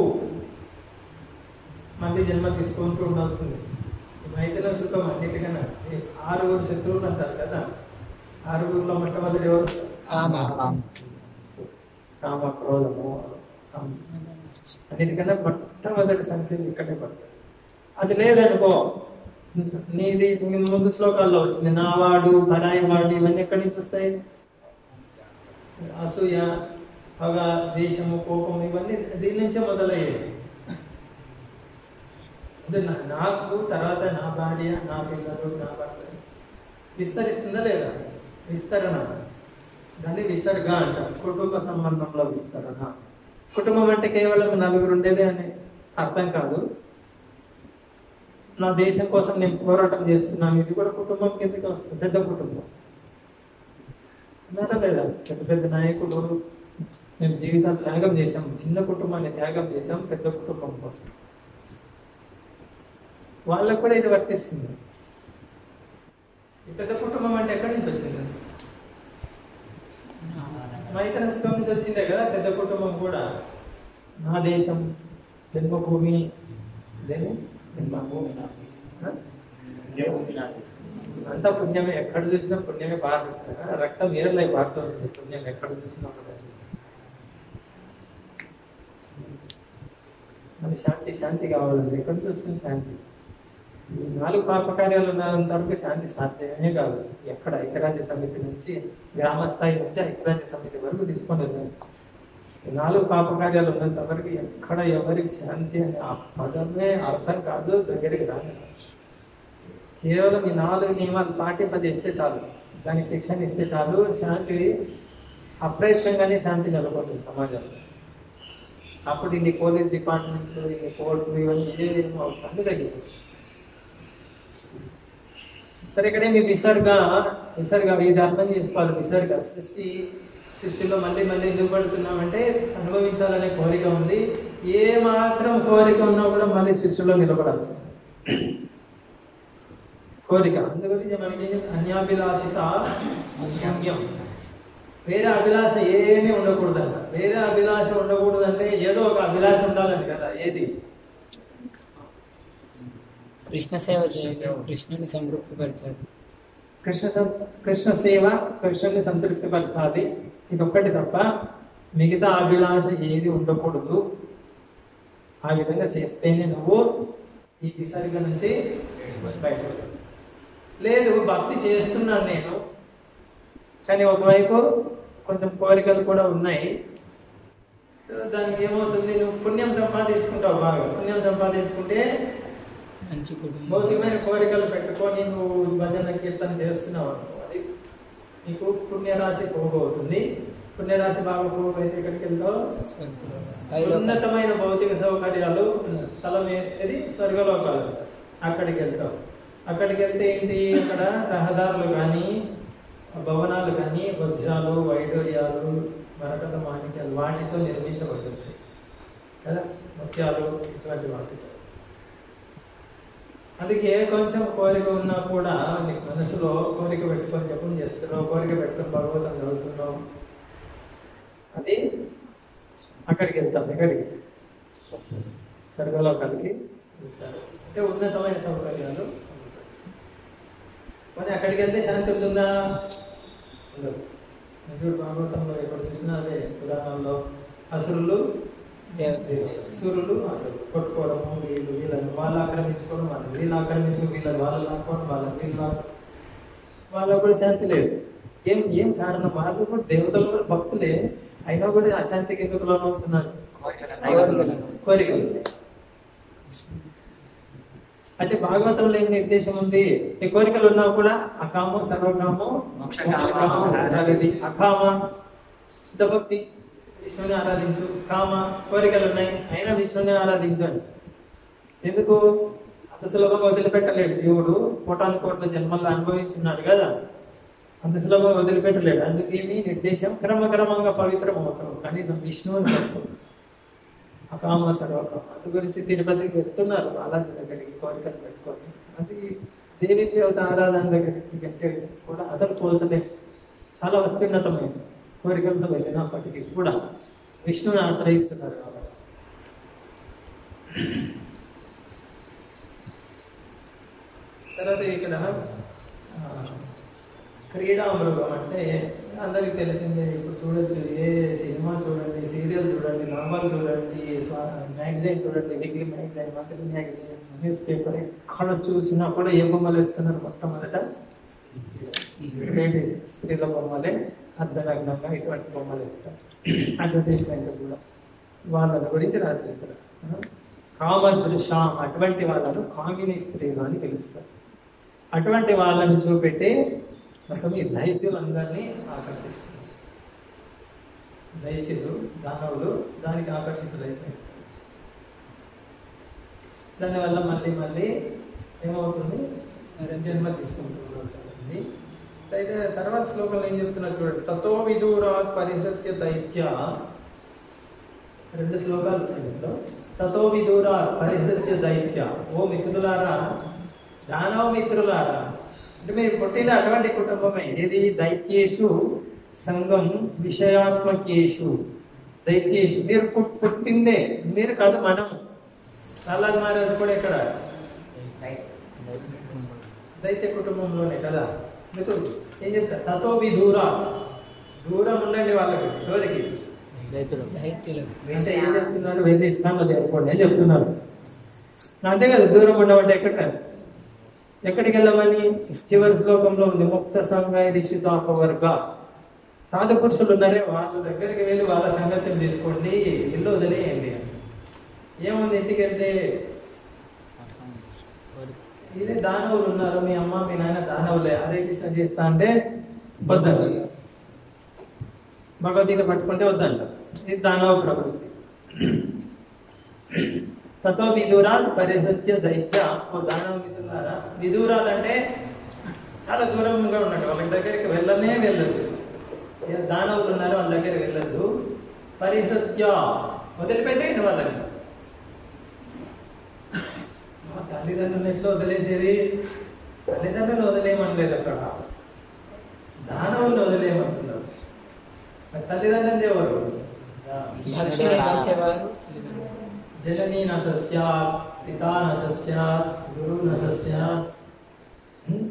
మళ్ళీ జన్మ తీసుకుంటూ ఉండాల్సింది ఈ మైథున సుఖం అన్నిటికన్నా ఈ ఆరుగురు శత్రువులు అంటారు కదా ఆరుగురులో మొట్టమొదటి ఎవరు కామ కామ క్రోధము కామ. అన్నిటికన్నా మొట్టమొదటి సంఖ్య ఇక్కడే పడుతుంది అది లేదనుకో నీది నీ ముందు శ్లోకాల్లో వచ్చింది నా వాడు పరాయి వాడు ఇవన్నీ ఎక్కడి నుంచి వస్తాయి అసూయ పగ ద్వేషము కోపం ఇవన్నీ దీని నుంచే మొదలయ్యాయి ముందు నా- నాకు తర్వాత నా భార్య నా పిల్లలు నా భర్త విస్తరిస్తుందా లేదా విస్తరణ దాన్ని విసర్గ అంటారు కుటుంబ సంబంధంలో విస్తరణ కుటుంబం అంటే కేవలం నలుగురు ఉండేదే అని అర్థం కాదు నా దేశం కోసం నేను పోరాటం చేస్తున్నాను ఇది కూడా కుటుంబం కిందకి వస్తుంది పెద్ద కుటుంబం ఉన్నారా లేదా పెద్ద పెద్ద నాయకులు మేము జీవితాలు త్యాగం చేసాం చిన్న కుటుంబాన్ని త్యాగం చేసాం పెద్ద కుటుంబం కోసం వాళ్ళకు కూడా ఇది వర్తిస్తుంది ఈ పెద్ద కుటుంబం అంటే ఎక్కడి నుంచి వచ్చింది మైత్ర సుఖం నుంచి వచ్చిందే కదా పెద్ద కుటుంబం కూడా నా దేశం జన్మభూమి అదేమి జన్మభూమి ఆ? అంతా పుణ్యమే ఎక్కడ చూసినా పుణ్యమే బాగా రక్తం ఏర్లై బాగా వచ్చే పుణ్యం ఎక్కడ చూసినా కూడా మన శాంతి శాంతి కావాలండి ఎక్కడ చూస్తుంది శాంతి ఈ నాలుగు పాపకార్యాలు ఉన్నంత వరకు శాంతి సాధ్యమే కాదు ఎక్కడ ఐక్యరాజ్య సమితి నుంచి గ్రామ స్థాయి నుంచి ఐక్యరాజ్య సమితి వరకు తీసుకొని వెళ్ళాలి ఈ నాలుగు పాపకార్యాలు ఉన్నంత వరకు ఎక్కడ ఎవరికి శాంతి అనే ఆ పదమే అర్థం కాదు దగ్గరికి రాదు కేవలం ఈ నాలుగు నియమాలు పాటింపజేస్తే చాలు దానికి శిక్షణ ఇస్తే చాలు శాంతి అప్రయత్నంగానే శాంతి నెలకొంటుంది సమాజంలో అప్పుడు ఇన్ని పోలీస్ డిపార్ట్మెంట్ ఇన్ని కోర్టులు ఇవన్నీ ఏం అవసరం తగ్గిపోతుంది సరే ఇక్కడే మీ విసర్గ విసర్గ ఇది అర్థం చేసుకోవాలి విసర్గ సృష్టి సృష్టిలో మళ్ళీ మళ్ళీ ఎందుకు పడుతున్నామంటే అనుభవించాలనే కోరిక ఉంది ఏ మాత్రం కోరిక ఉన్నా కూడా మళ్ళీ సృష్టిలో నిలబడాల్సి కోరిక అందుగురించి మనకి అన్యాభిలాషిత గమ్యం వేరే అభిలాష ఏమీ ఉండకూడదంట వేరే అభిలాష ఉండకూడదంటే ఏదో ఒక అభిలాష ఉండాలని కదా ఏది కృష్ణ సేవ చేసి కృష్ణుని సంతృప్తిపరచాలి కృష్ణ సం- కృష్ణ సేవ కృష్ణుని సంతృప్తిపరచాలి ఇది ఒక్కటి తప్ప మిగతా అభిలాష ఏది ఉండకూడదు ఆ విధంగా చేస్తేనే నువ్వు ఈ విసర్గ నుంచి బయటపడతావు లేదు భక్తి చేస్తున్నాను నేను కానీ ఒకవైపు కొంచెం కోరికలు కూడా ఉన్నాయి సో దానికి ఏమవుతుంది నువ్వు పుణ్యం సంపాదించుకుంటావు బాగా పుణ్యం సంపాదించుకుంటే మంచి కుటుంబం భౌతికమైన కోరికలు పెట్టుకొని నువ్వు భజన కీర్తన చేస్తున్నావు అనుకో, అది నీకు పుణ్యరాశి పోగవుతుంది పుణ్యరాశి బాగా పోగైతే ఎక్కడికి వెళ్తావు స్కైలో ఉన్నతమైన భౌతిక సౌకర్యాలు ఉన్న స్థలం ఏది స్వర్గలోకాలు అక్కడికి వెళ్తాం అక్కడికి వెళ్తే ఏంటి అక్కడ రహదారులు కానీ భవనాలు కానీ వజ్రాలు వైడూర్యాలు మరకత మాణిక్యాలు వాటితో నిర్మించబడుతుంది కదా ముత్యాలు ఇటువంటి వాటితో అందుకే కొంచెం కోరిక ఉన్నా కూడా నీకు మనసులో కోరిక పెట్టుకొని జపం చేస్తున్నావు కోరిక పెట్టుకొని భగవతం చదువుతున్నావు అది అక్కడికి వెళ్తాం ఎక్కడికి స్వర్గలోకాలకి వెళ్తారు అంటే ఉన్నతమైన సౌకర్యాలు మరి అక్కడికి వెళ్తే శాంతి ఉంటుందా ఉండదు చూడు భాగవతంలో ఎక్కడ చూసినా అదే పురాణాల్లో అసురులు దేవత సురులు అసలు కొట్టుకోవడము వీళ్ళు వీళ్ళని వాళ్ళు ఆక్రమించుకోవడం వాళ్ళు వీళ్ళు ఆక్రమించుకోవడం వీళ్ళని వాళ్ళు లాక్కోవడం వాళ్ళని వీళ్ళు లాక్కోవడం వాళ్ళకు కూడా శాంతి లేదు ఏం ఏం కారణం వాళ్ళు కూడా దేవతలు కూడా భక్తులే అయినా కూడా అశాంతికి ఎందుకు లోనవుతున్నారు కోరికలు అయితే భాగవతంలో ఏం నిర్దేశం ఉంది ఈ కోరికలు ఉన్నా కూడా అకామం సర్వకామం మోక్షకామం అనేది అకామ శుద్ధభక్తి విష్ణుని ఆరాధించు కామ కోరికలు ఉన్నాయి అయినా విష్ణుని ఆరాధించు అని ఎందుకు అంత సులభంగా వదిలిపెట్టలేడు జీవుడు కోటాను కోట్ల జన్మల్లో అనుభవించున్నాడు కదా అంత సులభంగా వదిలిపెట్టలేడు అందుకు ఏమి నిర్దేశం క్రమక్రమంగా పవిత్రం అవుతావు కనీసం విష్ణువుని తప్పు అకామ సర్వకామ అందు గురించి తిరుపతికి వెళ్తున్నారు బాలాజీ దగ్గరికి కోరికలు పెట్టుకొని అది దేవి దేవత ఆరాధన దగ్గరికి కంటే కూడా అసలు పోల్చలేదు చాలా అత్యున్నతమైనది కోరికలతో వెళ్ళినప్పటికీ కూడా విష్ణువుని ఆశ్రయిస్తున్నారు కాబట్టి తర్వాత ఇక్కడ ఆ, క్రీడా మృగం అంటే అందరికి తెలిసిందే ఇప్పుడు చూడొచ్చు ఏ సినిమా చూడండి సీరియల్ చూడండి నావల్ చూడండి మ్యాగజైన్ చూడండి weekly magazine monthly magazine news paper ఎక్కడ చూసినా కూడా ఏ బొమ్మలు వేస్తున్నారు మొట్టమొదట లేడీస్ స్త్రీల బొమ్మలే అర్ధనగ్నంగా ఇటువంటి బొమ్మలు వేస్తారు అడ్వర్టైజ్మెంట్ కూడా వాళ్ళ గురించి రాదు ఇక్కడ కామదృశ అటువంటి వాళ్ళను కామిని స్త్రీలు అని పిలుస్తారు అటువంటి వాళ్ళని చూపెట్టి మొత్తం ఈ దైత్యులందరినీ ఆకర్షిస్తుంది దైత్యులు దానవులు దానికి ఆకర్షితులైపోయారు దానివల్ల మళ్ళీ మళ్ళీ ఏమవుతుంది జన్మ తీసుకుంటున్నారు చూడండి అయితే తర్వాత శ్లోకంలో ఏం చెప్తున్నారు చూడండి తతో విదూరాత్ పరిహృత్య దైత్య రెండు శ్లోకాలు ఉన్నాయి ఇందులో తతో విదూరాత్ పరిహృత్య దైత్య ఓ మిత్రులారా దానవ మిత్రులారా అంటే మీరు పుట్టిన అటువంటి కుటుంబమే ఏది దైత్యేషు సంఘం విషయాత్మకేషు దైత్యేషు మీరు పుట్- పుట్టిందే మీరు కాదు మనం ప్రహ్లాద్ మహారాజు కూడా ఇక్కడ దైత్య కుటుంబంలోనే కదా మీకు ఏం చెప్తా తతో వి దూరా దూరం ఉండండి వాళ్ళకి ఎవరికి రైతులు అంటే ఏం చెప్తున్నారు వెళ్ళి ఇస్లాంలో చేరుకోండి అని చెప్తున్నారు అంతే కదా దూరం ఉండమంటే ఎక్కడ ఎక్కడికి వెళ్ళమని చివరి శ్లోకంలో ఉంది ముక్త సంఘ రిషితాపవర్గ సాధు పురుషులు ఉన్నారే వాళ్ళ దగ్గరికి వెళ్ళి వాళ్ళ సంగతిని తీసుకోండి ఇల్లు వదిలేయండి ఏముంది ఇంటికి వెళ్తే ఇదే దానవులు ఉన్నారు మీ అమ్మ మీ నాయన దానవులే అదే కృష్ణ చేస్తా అంటే వద్దంట భగవద్గీత పట్టుకుంటే వద్దంట ఇది దానవ ప్రవృత్తి తతో విదూరాత్ పరిహృత్య దైత్య ఓ దానవ మిత్రులారా విదూరాత్ అంటే చాలా దూరంగా ఉన్నట్టు వాళ్ళ దగ్గరికి వెళ్ళనే వెళ్ళదు ఏ దానవులు ఉన్నారు వాళ్ళ దగ్గర వెళ్ళదు పరిహృత్య వదిలిపెట్టేయండి వాళ్ళని మా తల్లిదండ్రులు ఎట్లా వదిలేసేది తల్లిదండ్రులు వదిలేయమనలేదు అక్కడ దానవులు వదిలేయమంటున్నారు మరి తల్లిదండ్రులు ఎవరు జననీ న సస్యాత్ పితా న సస్యాత్ గురువు న సస్యాత్ హ్మ్?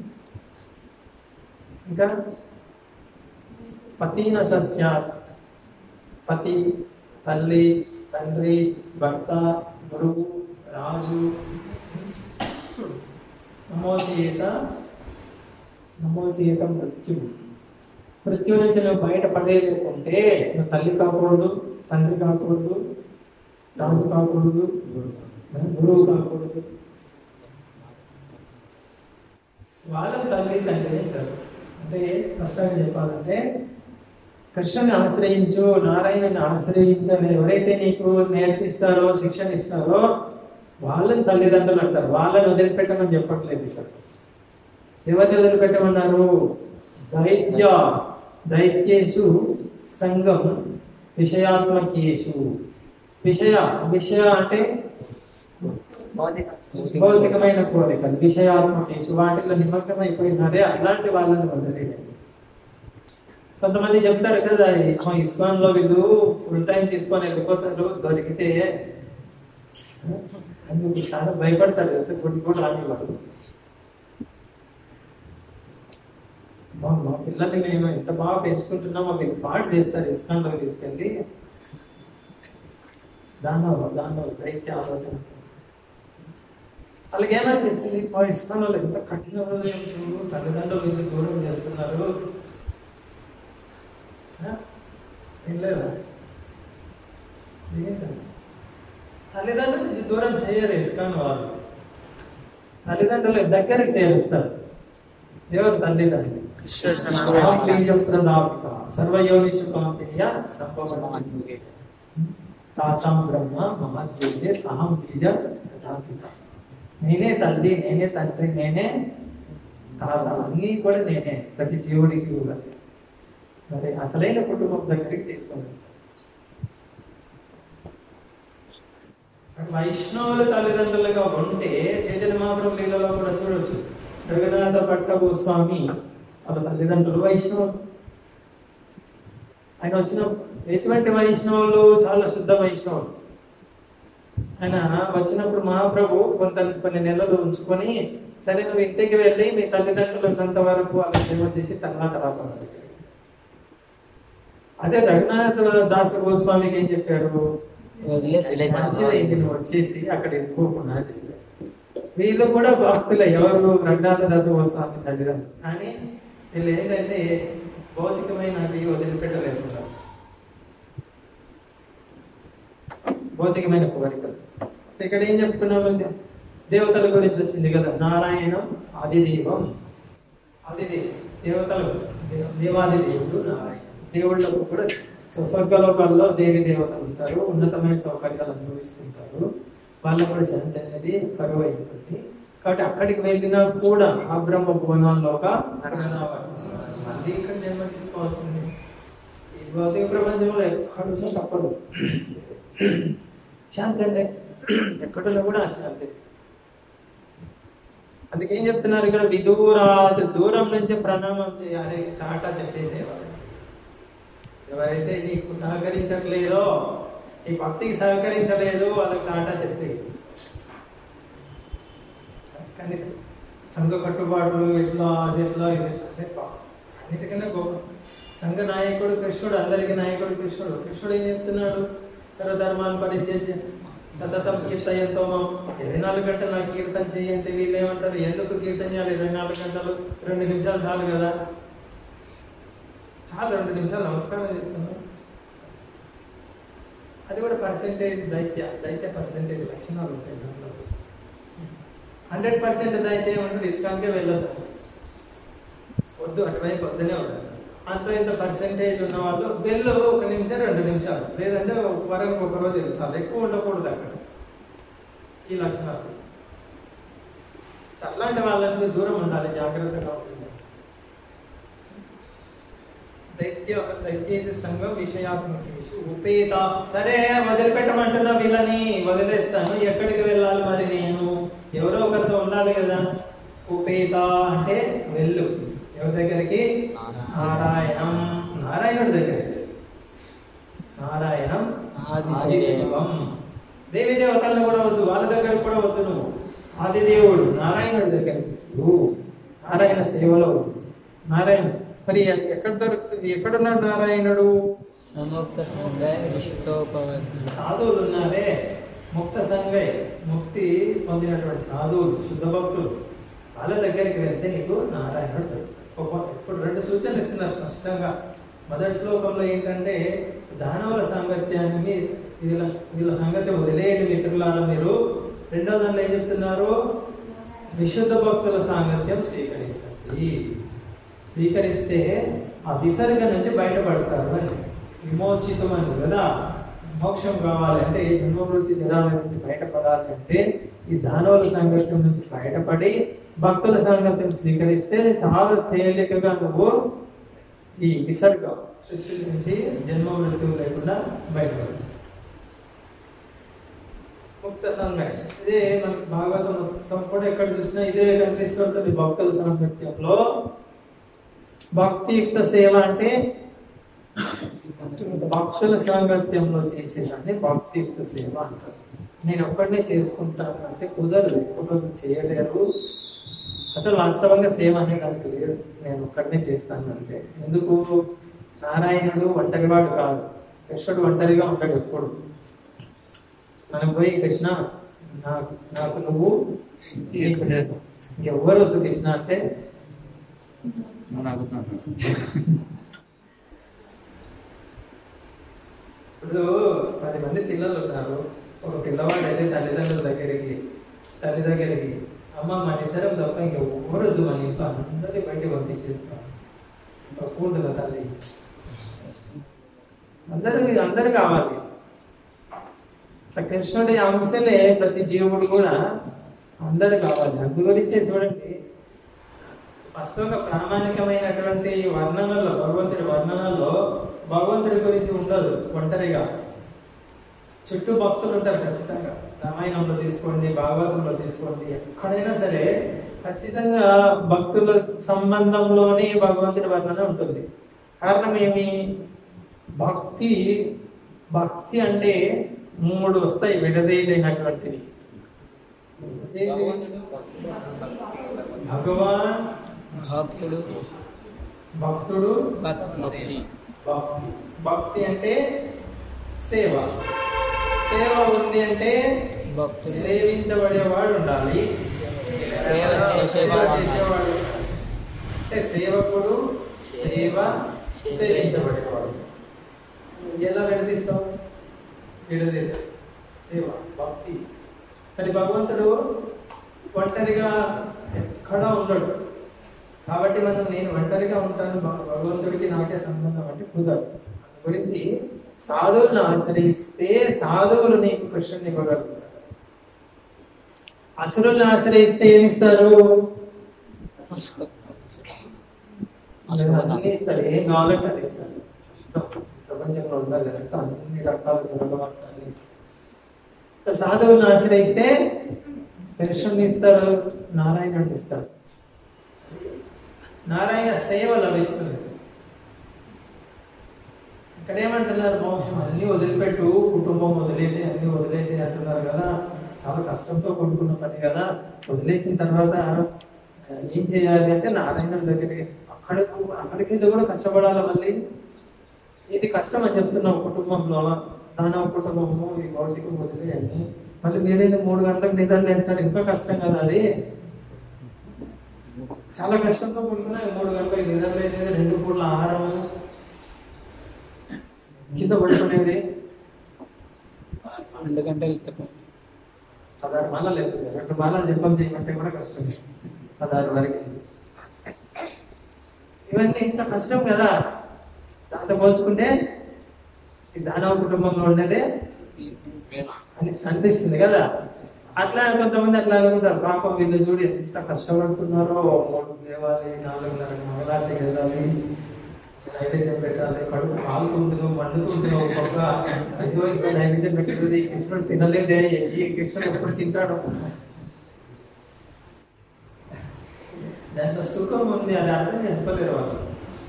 ఇంకా పతి న సస్యాత్ పతి తల్లి తండ్రి భర్త గురువు రాజు నమోచేత నమోచేత మృత్యు మృత్యు నుంచి నువ్వు బయటపడేకుంటే నువ్వు తల్లి కాకూడదు తండ్రి కాకూడదు రాజు కాకూడదు గురువు కాకూడదు వాళ్ళని తల్లి తండ్రి అంటారు అంటే స్పష్టంగా చెప్పాలంటే కృష్ణుని ఆశ్రయించు నారాయణని ఆశ్రయించు అని ఎవరైతే నీకు నేర్పిస్తారో శిక్షణ ఇస్తారో వాళ్ళని తల్లిదండ్రులు అంటారు వాళ్ళని వదిలిపెట్టమని చెప్పట్లేదు ఇక్కడ ఎవరిని వదిలిపెట్టమన్నారు దైత్య దైత్యేషు సంఘం విషయాత్మకేషు విషయ విషయ అంటే భౌతిక భౌతికమైన కోరికలు విషయాత్మకేషు వాటిలో నిమగ్నమైపోయినారే అలాంటి వాళ్ళని వదిలేయండి కొంతమంది చెప్తారు కదా "ఆ, ఇస్కాన్ లో వీళ్ళు ఫుల్ టైం తీసుకొని వెళ్ళిపోతారు దొరికితే అందుకు చాలా భయపడతారు అసలు గుడి కూడా రాని వాళ్ళు మా మా పిల్లల్ని మేము ఎంత బాగా పెంచుకుంటున్నామో మీకు పాడు చేస్తారు ఇస్కాన్ లో తీసుకెళ్ళి దానిలో దానిలో దైత్య ఆలోచన వాళ్ళకి ఏమనిపిస్తుంది మా ఇస్కాన్ వాళ్ళు ఎంత కఠిన హృదయం చూడు తల్లిదండ్రులు నుంచి దూరం చేస్తున్నారు ఆ? ఏం లేదా ఏంటది? తల్లిదండ్రుల నుంచి దూరం చేయరు ఇస్కాన్ వాళ్ళు తల్లిదండ్రులు దగ్గరికి చేరుస్తారు ఎవరు తల్లిదండ్రులు బీజప్రదాపిక సర్వయోనిషు కాంతేయ సంభవనాత్మికే తాసాం బ్రహ్మ మహద్విద్య అహం బీజ ప్రదాపిక నేనే తల్లి నేనే తండ్రి నేనే తాత అన్నీ కూడా నేనే ప్రతి జీవుడికి కూడా మరి అసలైన కుటుంబం దగ్గరికి తీసుకుని వైష్ణవుల తల్లిదండ్రులుగా ఉంటే చైతన్య మహాప్రభు లీలలో కూడా చూడొచ్చు జగన్నాథ భట్ట గోస్వామి వాళ్ళ తల్లిదండ్రులు వైష్ణవులు ఆయన వచ్చిన ఎటువంటి వైష్ణవులు చాలా శుద్ధ వైష్ణవులు ఆయన వచ్చినప్పుడు మహాప్రభు కొంత కొన్ని నెలలు ఉంచుకొని సరే నువ్వు ఇంటికి వెళ్ళి మీ తల్లిదండ్రులు ఉన్నంత వరకు వాళ్ళ సేవ చేసి తర్వాత రావాలి అదే రఘునాథ దాస గోస్వామికి ఏం చెప్పారు వదిలేసి మంచిదైంది నువ్వు వచ్చేసి అక్కడ ఎదుకోకుండా అని చెప్పారు. వీళ్ళు కూడా భక్తులే ఎవరు రఘునాథ దాస గోస్వామి తల్లిదండ్రులు కానీ వీళ్ళు ఏంటంటే భౌతికమైన అది వదిలిపెట్టలేకుండా భౌతికమైన కోరికలు ఇక్కడ ఏం చెప్పుకున్నాము దేవతల గురించి వచ్చింది కదా నారాయణం ఆదిదేవం ఆదిదేవం దేవతలు దేవ- దేవాది దేవుడు నారాయణ దేవుళ్ళకు కూడా స్వర్గలోకాల్లో దేవి దేవతలు ఉంటారు ఉన్నతమైన సౌకర్యాలు అనుభవిస్తుంటారు వాళ్ళకు కూడా శాంతి అనేది కరువు అయిపోతుంది కాబట్టి అక్కడికి వెళ్ళినా కూడా ఆ బ్రహ్మ భువనాల్లోక అది ఇక్కడ జన్మ తీసుకోవాల్సింది ఈ భౌతిక ప్రపంచంలో ఎక్కడున్నా తప్పదు శాంతి అంటే ఎక్కడున్నా కూడా అశాంతి అందుకే ఏం చెప్తున్నారు ఇక్కడ విదూరాత్ దూరం నుంచి ప్రణామం చేయాలి టాటా చెప్పేసేవారు ఎవరైతే నీకు సహకరించట్లేదో నీ భక్తికి సహకరించలేదు వాళ్ళకి టాటా చెప్పి కనీసం సంఘ కట్టుబాట్లు ఎట్లా అది ఎట్లా ఇది ఎట్లా అంటే పా- అన్నిటికన్నా గొప్ప సంఘ నాయకుడు కృష్ణుడు అందరికి నాయకుడు కృష్ణుడు కృష్ణుడు ఏం చెప్తున్నాడు సర్వధర్మాన్ని పరిత్యజ్య సతతం కీర్తయంతో ఇరవై నాలుగు గంటలు నాకు కీర్తన చేయండి వీళ్ళు ఏమంటారు ఎందుకు కీర్తన చేయాలి ఇరవై నాలుగు గంటలు రెండు నిమిషాలు చాలు కదా చాలు రెండు నిమిషాలు నమస్కారం చేస్తున్నాం అది కూడా పర్సెంటేజ్ దైత్య దైత్య పర్సెంటేజ్ లక్షణాలు ఉంటాయి దాంట్లో హండ్రెడ్ పర్సెంట్ దైత్య ఏమంటాడు ఇస్కాన్కే వెళ్ళదు వద్దు అటువైపు వద్దనే వద్దు అంత ఇంత పర్సెంటేజ్ ఉన్న వాళ్ళు వెళ్ళు ఒక నిమిషం రెండు నిమిషాలు లేదంటే వరం ఒక రోజు తెలుసు ఎక్కువ ఉండకూడదు అక్కడ ఈ లక్షణాలు సో అట్లాంటి వాళ్ళ నుంచి దూరం ఉండాలి జాగ్రత్తగా ఉండాలి దైత్య దైత్యేషు సంఘం విషయాత్మకేషు ఉపేత సరే వదిలిపెట్టమంటున్నా వీళ్ళని వదిలేస్తాను ఎక్కడికి వెళ్ళాలి మరి నేను ఎవరో ఒకరితో ఉండాలి కదా ఉపేత అంటే వెళ్ళు ఎవరి దగ్గరికి నారాయణం నారాయణుడి దగ్గరికి నారాయణం ఆదిదేవం దేవి దేవతలను కూడా వద్దు వాళ్ళ దగ్గరికి కూడా వద్దు నువ్వు ఆదిదేవుడు నారాయణుడి దగ్గరికి ఓ, నారాయణ సేవలో ఉండు. నారాయణ మరి ఎక్కడ దొరుకుతుంది ఎక్కడున్నాడు నారాయణుడు సముక్త సంగయ విష్ణోపవర్ధన సాధువులు ఉన్నారే ముక్త సంగై ముక్తి పొందినటువంటి సాధువులు శుద్ధ భక్తులు వాళ్ళ దగ్గరికి వెళ్తే నీకు నారాయణుడు దొరుకుతాడు. ఒక- ఇప్పుడు రెండు సూచనలు ఇస్తున్నారు స్పష్టంగా మొదటి శ్లోకంలో ఏంటంటే దానవుల సాంగత్యాన్ని వీళ్ళ వీళ్ళ సంగతి వదిలేయండి మిత్రులారా మీరు రెండో దాంట్లో ఏం చెప్తున్నారు విశుద్ధ భక్తుల సాంగత్యం స్వీకరించండి స్వీకరిస్తే ఆ విసర్గ నుంచి బయటపడతారు అని విమోచితం అని కదా మోక్షం కావాలంటే ఈ జన్మవృత్తి జనాల నుంచి బయటపడాలి అంటే ఈ దానవుల సాంగత్యం నుంచి బయటపడి భక్తుల సాంగత్యం స్వీకరిస్తే చాలా తేలికగా నువ్వు ఈ విసర్గ సృష్టి నుంచి జన్మ మృత్యువు లేకుండా బయటపడతావు ముక్త సంఘం ఇదే మనకి భాగవతం మొత్తం కూడా ఎక్కడ చూసినా ఇదే కనిపిస్తుంటుంది భక్తుల సాంగత్యంలో భక్తియుక్త సేవ అంటే భక్తుల సాంగత్యంలో చేసేదాన్ని భక్తియుక్త సేవ అంటారు నేను ఒక్కడనే చేసుకుంటాను అంటే కుదరదు ఒక్కొక్కరు చేయలేరు అసలు వాస్తవంగా సేవ అనే దానికి లేదు నేను ఒక్కడనే చేస్తాను అంటే ఎందుకు నారాయణుడు ఒంటరివాడు కాదు కృష్ణుడు ఒంటరిగా ఉంటాడు ఎప్పుడు మనం పోయి కృష్ణ నాకు నాకు నువ్వు ఎవరు వద్దు కృష్ణ అంటే మనం అడుగుతున్నాను ఇప్పుడు పది మంది పిల్లలు ఉన్నారు ఒక పిల్లవాడు వెళ్ళి తల్లిదండ్రుల దగ్గరికి తల్లి దగ్గరికి అమ్మ మన ఇద్దరం తప్ప ఇంకా ఎవరొద్దు మన ఇంట్లో అందరినీ బయట పంపించేస్తాం కూడదు కదా తల్లి అందరూ అందరు కావాలి ఇట్లా కృష్ణుడి అంశలే ప్రతి జీవుడు కూడా అందరు కావాలి అందు గురించే చూడండి వాస్తవంగా ప్రామాణికమైనటువంటి వర్ణనల్లో భగవంతుడి వర్ణనల్లో భగవంతుడి గురించి ఉండదు ఒంటరిగా చుట్టూ భక్తులు ఉంటారు ఖచ్చితంగా రామాయణంలో తీసుకోండి భాగవతంలో తీసుకోండి ఎక్కడైనా సరే ఖచ్చితంగా భక్తుల సంబంధంలోనే భగవంతుడి వర్ణన ఉంటుంది కారణం ఏమి భక్తి భక్తి అంటే మూడు వస్తాయి విడదీయలేనటువంటివి భగవాన్ భక్తుడు భక్తుడు భక్తి భక్తి భక్తి అంటే సేవ సేవ ఉంది అంటే భక్తుడు సేవించబడేవాడు ఉండాలి సేవ చేసేవాడు సేవ చేసేవాడు అంటే సేవకుడు సేవ సేవించబడేవాడు ఎలా విడదీస్తావు విడదీస్తావు సేవ భక్తి మరి భగవంతుడు ఒంటరిగా ఎక్కడా ఉండడు కాబట్టి మనం నేను ఒంటరిగా ఉంటాను భగ- భగవంతుడికి నాకే సంబంధం అంటే కుదరదు అందు గురించి సాధువులను ఆశ్రయిస్తే సాధువులు నీకు కృష్ణుని ఇవ్వగలుగుతారు అసురుల్ని ఆశ్రయిస్తే ఏమిస్తారు అన్ని ఇస్తారు ఏం కావాలంటే అది ఇస్తారు ప్రపంచంలో ఉండదు అంతా అన్ని రకాల గుణగణాలు అన్ని ఇస్తారు సాధువులను ఆశ్రయిస్తే కృష్ణుని ఇస్తారు నారాయణుడిని ఇస్తారు నారాయణ సేవ లభిస్తుంది ఇక్కడ ఏమంటున్నారు మోక్షం అన్ని వదిలిపెట్టు కుటుంబం వదిలేసి అన్ని వదిలేసి అంటున్నారు కదా చాలా కష్టంతో కొనుక్కున్న పని కదా వదిలేసిన తర్వాత ఆ, ఏం చేయాలి అంటే నారాయణ దగ్గరికి అక్కడ అక్కడికి వెళ్ళి కూడా కష్టపడాలి మళ్ళీ ఇది కష్టం అని చెప్తున్నావు కుటుంబంలో దానవ కుటుంబము ఈ భౌతికం వదిలేయని మళ్ళీ మీరేదో మూడు గంటలకు నిద్ర లేస్తారు ఇంకా కష్టం కదా అది చాలా కష్టంతో పడుకున్నాయి మూడు గంటలకు నిద్ర లేచేది రెండు పూట్ల ఆహారం కింద పడుకునేది రెండు గంటలు చెప్పండి పదహారు మాల లేదు రెండు మాల జపం చేయమంటే కూడా కష్టం పదహారు వరకు ఇవన్నీ ఇంత కష్టం కదా దాంతో పోల్చుకుంటే ఈ దానవ కుటుంబంలో ఉండేదే అని అనిపిస్తుంది కదా అట్లా కొంతమంది అట్లా అనుకుంటారు పాపం వీళ్ళు చూడు ఎంత కష్టపడుతున్నారో మూడు లేవాలి నాలుగున్నర మంగళారతి వెళ్ళాలి నైవేద్యం పెట్టాలి కడుపు కాలుతుంటుందో మండుతుంటుందో ఒక్కొక్క అయ్యో ఇక్కడ నైవేద్యం పెట్టింది కృష్ణుడు తినలేదే ఈ కృష్ణుడు ఎప్పుడు తింటాడు దాంట్లో సుఖం ఉంది అది అర్థం చేసుకోలేరు వాళ్ళు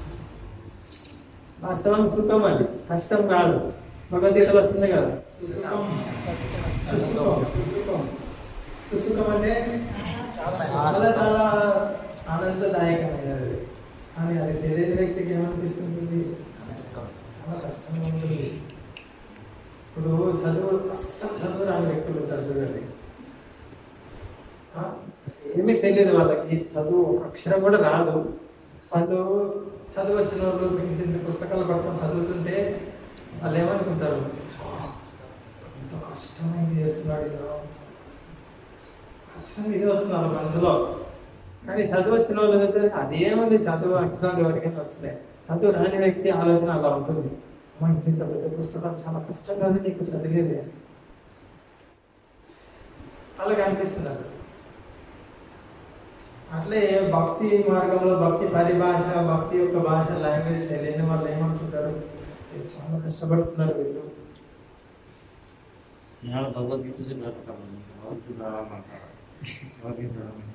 వాస్తవం సుఖం అది కష్టం కాదు భగవద్గీతలో వస్తుంది కదా సుసుఖం సుసుఖం సుసుఖం సుసుఖం అంటే చాలా చాలా ఆనందదాయకమైనది కానీ అది తెలియని వ్యక్తికి ఏమనిపిస్తుంది చాలా కష్టంగా ఉంటుంది ఇప్పుడు చదువు అస్సలు చదువు రాని వ్యక్తులు ఉంటారు చూడండి ఆ? ఏమీ తెలియదు వాళ్ళకి చదువు ఒక అక్షరం కూడా రాదు వాళ్ళు చదువు వచ్చిన వాళ్ళు ఇంత ఇంత పుస్తకాలు పట్టుకొని చదువుతుంటే వాళ్ళు ఏమనుకుంటారు ఎంత కష్టమైంది చేస్తున్నాడు ఈయన. ఖచ్చితంగా ఇది వస్తున్నారు మనసులో కానీ చదువు వచ్చిన వాళ్ళు చూస్తే అదేముంది చదువు అక్షరాలు ఎవరికైనా వచ్చినాయి చదువు రాని వ్యక్తి ఆలోచన అలా ఉంటుంది అమ్మ ఇంత ఇంత పెద్ద పుస్తకం చాలా కష్టం కాదు నీకు చదివేది అలాగే అనిపిస్తున్నారు అట్లే భక్తి మార్గంలో భక్తి పరిభాష భక్తి యొక్క భాష లాంగ్వేజ్ తెలియని వాళ్ళు ఏమనుకుంటారు "ఏ, చాలా కష్టపడుతున్నారు వీళ్ళు ఇవాళ భగవద్గీత చూసి బ్రతకాలి భగవద్గీత చదవాలంటారు భగవద్గీత చదవాలంటారు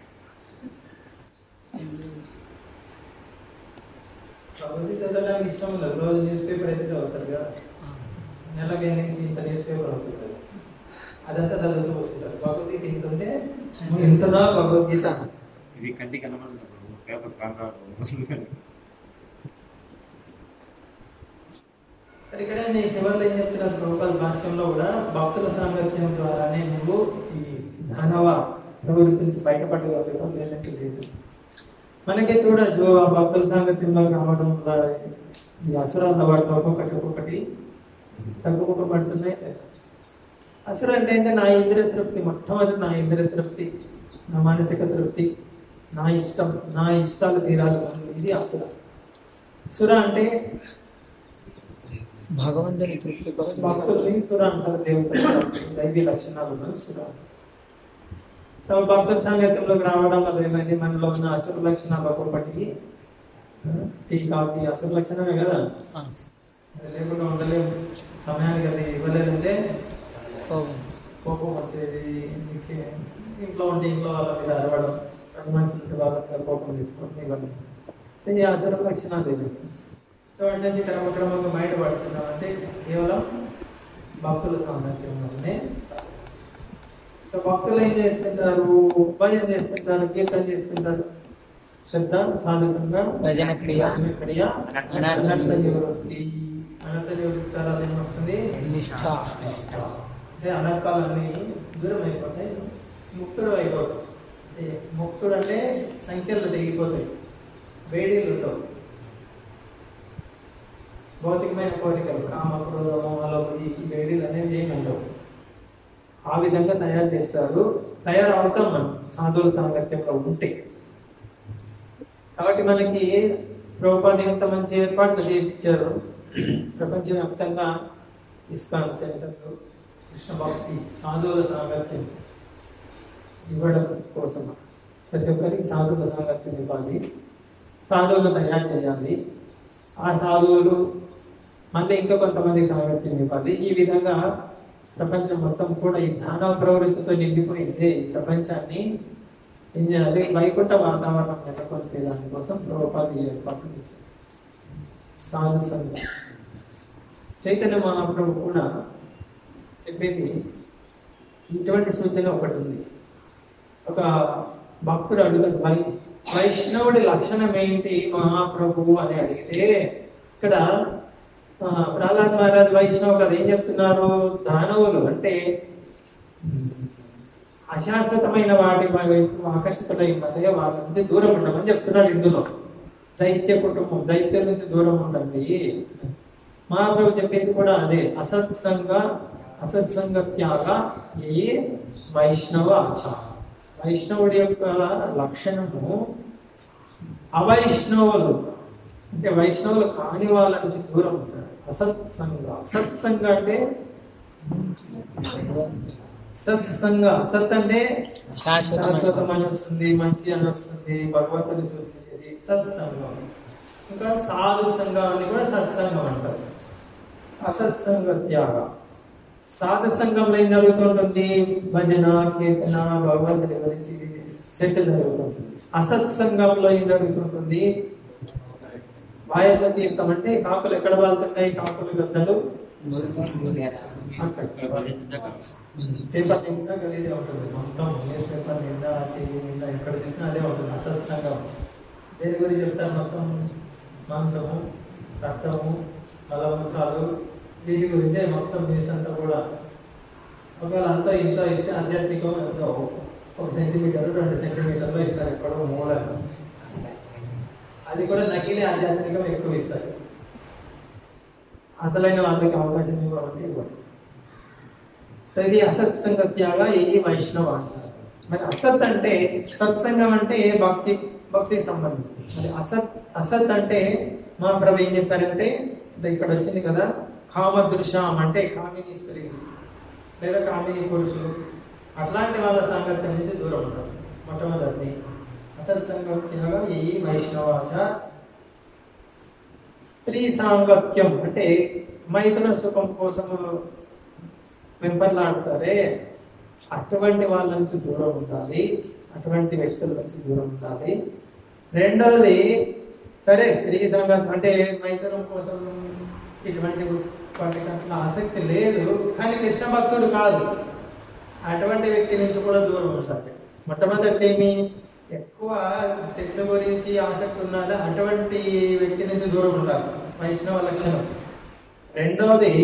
భగవద్గీత చదవడానికి ఇష్టం ఉండదు రోజు న్యూస్ పేపర్ అయితే చదువుతారు కదా నెలకి ఎన్ని- ఇంత న్యూస్ పేపర్ అవుతుంది అదంతా చదువుతూ వస్తుంటారు భగవద్గీత ఇంత ఉంటే ఇంతనా భగవద్గీత ఇది కంటి కనబడినప్పుడు పేపర్ కాంట్రాక్ట్ మరి ఇక్కడ నేను చివరిలో ఏం చెప్తున్నారు ప్రభుపాద భాష్యంలో కూడా భక్తుల సాంగత్యం ద్వారానే నువ్వు ఈ దానవ ప్రవృత్తి నుంచి బయటపడగలుగుతావు లేదంటే లేదు మనకే చూడొచ్చు ఆ భక్తుల సాంగత్యంలో రావడం వల్ల ఈ అసురాల వాటిలో ఒక్కొక్కటి ఒక్కొక్కటి తగ్గుముఖం పడుతున్నాయి అసురు అంటే అంటే నా ఇంద్రియ తృప్తి మొట్టమొదటి నా ఇంద్రియ తృప్తి నా మానసిక తృప్తి నా ఇష్టం నా ఇష్టాలు తీరాలి ఇది అసుర సుర అంటే భగవంతుని తృప్తి కోసం భక్తుల్ని సుర అంటారు దేవతలు దైవీ లక్షణాలు ఉన్నాయి సుర తమ భక్తుల సాంగత్యంలోకి రావడం వల్ల ఏమైంది మనలో ఉన్న అసుర లక్షణాలు ఒక్కొక్కటి టీ కాఫీ అసుర లక్షణమే కదా ఆ, అది లేకుండా ఉండలేము సమయానికి అది ఇవ్వలేదంటే కోపం. కోపం వచ్చేది ఇంకే ఇంట్లో ఉంటే ఇంట్లో వాళ్ళ మీద అరవడం రెండు మనుషులకి వాళ్ళ మీద కోపం తీసుకోవడం ఇవన్నీ ఈ అసుర లక్షణాలు ఇవి సో అంటే నుంచి క్రమక్రమంగా బయటపడుతున్నాం అంటే కేవలం భక్తుల సామర్థ్యం వల్లనే సో భక్తులు ఏం చేస్తుంటారు భజన చేస్తుంటారు కీర్తన చేస్తుంటారు శ్రద్ధ సాధసంగా భజన క్రియ. భజన క్రియ అనర్థ అనర్థ నివృత్తి అనర్థ నివృత్తి తర్వాత ఏమొస్తుంది నిష్ఠ అంటే అనర్థాలన్నీ దూరం అయిపోతాయి ముక్తుడు అయిపోతాయి అంటే ముక్తుడు అంటే సంఖ్యలు తెగిపోతాయి వేడిలతో భౌతికమైన కోరికలు కామ క్రోధ మోహాలు ఈ వేడిలు అనేవి ఏమి ఉండవు ఆ విధంగా తయారు చేస్తారు తయారు అవుతాం మనం సాధువుల సాంగత్యంలో ఉంటే కాబట్టి మనకి ప్రభుపాద ఇంత మంచి ఏర్పాట్లు చేసి ఇచ్చారు ప్రపంచవ్యాప్తంగా ఇస్కాన్ సెంటర్లు కృష్ణ భక్తి సాధువుల సాంగత్యం ఇవ్వడం కోసం ప్రతి ఒక్కరికి సాధువుల సాంగత్యం ఇవ్వాలి సాధువులు తయారు చేయాలి ఆ సాధువులు మళ్ళీ ఇంకా కొంతమందికి సాంగత్యం ఇవ్వాలి ఈ విధంగా ప్రపంచం మొత్తం కూడా ఈ దానవ ప్రవృత్తితో నిండిపోయింది ఈ ప్రపంచాన్ని ఏం చేయాలి వైకుంఠ వాతావరణం నెలకొల్పే దానికోసం ప్రభుపాది ఏర్పాటు చేశారు సాధు సంఘం చైతన్య మహాప్రభు కూడా చెప్పేది ఇటువంటి సూచన ఒకటి ఉంది ఒక భక్తుడు అడుగుతాడు వై వైష్ణవుడి లక్షణం ఏంటి మహాప్రభు అని అడిగితే ఇక్కడ ఆ, ప్రహ్లాద్ మహారాజ్ వైష్ణవ్ కదా ఏం చెప్తున్నారు దానవులు అంటే అశాశ్వతమైన వాటి వైపు ఆకర్షితులై ఉన్నారే వాళ్ళ నుంచి దూరం ఉండమని చెప్తున్నాడు ఇందులో దైత్య కుటుంబం దైత్యం నుంచి దూరం ఉండండి మహాప్రభు చెప్పింది కూడా అదే అసత్సంగ అసత్సంగ త్యాగ ఏ వైష్ణవ ఆచారం వైష్ణవుడి యొక్క లక్షణము అవైష్ణవులు అంటే వైష్ణవులు కాని వాళ్ళ నుంచి దూరం ఉంటారు అసత్సంగ అసత్సంగ అంటే సత్సంగ సత్ అంటే శాశ్వతం అని వస్తుంది మంచి అని వస్తుంది భగవంతుని సూచించేది సత్సంగం ఇంకా సాధు సంఘం అని కూడా సత్సంగం అంటారు అసత్సంగ త్యాగ సాధు సంఘంలో ఏం జరుగుతుంటుంది భజన కీర్తన భగవంతుని గురించి చర్చ జరుగుతుంటుంది అసత్సంగంలో ఏం జరుగుతుంటుంది వాయస తీర్థం అంటే కాకులు ఎక్కడ వాళ్తున్నాయి కాకులు గద్దలు అక్కడ పేపర్ నిండా గలీజే ఉంటుంది మొత్తం న్యూస్ పేపర్ నిండా టీవీ నిండా ఎక్కడ చూసినా అదే ఉంటుంది అసత్సంగం దేని గురించి చెప్తారు మొత్తం మాంసము రక్తము మలమూత్రాలు వీటి గురించే మొత్తం న్యూస్ అంతా కూడా ఒకవేళ అంతా ఇంత ఇస్తే ఆధ్యాత్మికం ఎంతో ఒక సెంటీమీటర్ రెండు సెంటీమీటర్లో ఇస్తారు ఎక్కడో మూలను అది కూడా నకిలీ ఆధ్యాత్మికం ఎక్కువ ఇస్తారు అసలైన వాళ్ళకి అవకాశం ఇవ్వాలంటే ఇవ్వండి సో ఇది అసత్సంగ త్యాగ ఈ వైష్ణవ అంటారు మరి అసత్ అంటే సత్సంగం అంటే భక్తి భక్తికి సంబంధించి మరి అసత్ అసత్ అంటే మా ప్రభు ఏం చెప్పారంటే ఇదో ఇక్కడ వచ్చింది కదా కామదృశం అంటే కామిని స్త్రీ లేదా కామిని పురుషులు అట్లాంటి వాళ్ళ సాంగత్యం నుంచి దూరం ఉంటారు మొట్టమొదటి అసత్సంగం త్యాగ ఈ వైష్ణవాచ స్త్రీ సాంగత్యం అంటే మైథున సుఖం కోసం వెంపర్లాడతారే అటువంటి వాళ్ళ నుంచి దూరం ఉండాలి అటువంటి వ్యక్తుల నుంచి దూరం ఉండాలి రెండవది సరే స్త్రీ సంగతి అంటే మైథునం కోసం ఇటువంటి వాటికి అట్లా ఆసక్తి లేదు కానీ కృష్ణ భక్తుడు కాదు అటువంటి వ్యక్తి నుంచి కూడా దూరం ఉండాలి మొట్టమొదటి ఏమి ఎక్కువ సెక్స్ గురించి ఆసక్తి ఉన్నాడా అటువంటి వ్యక్తి నుంచి దూరం ఉండాలి వైష్ణవ లక్షణం రెండవది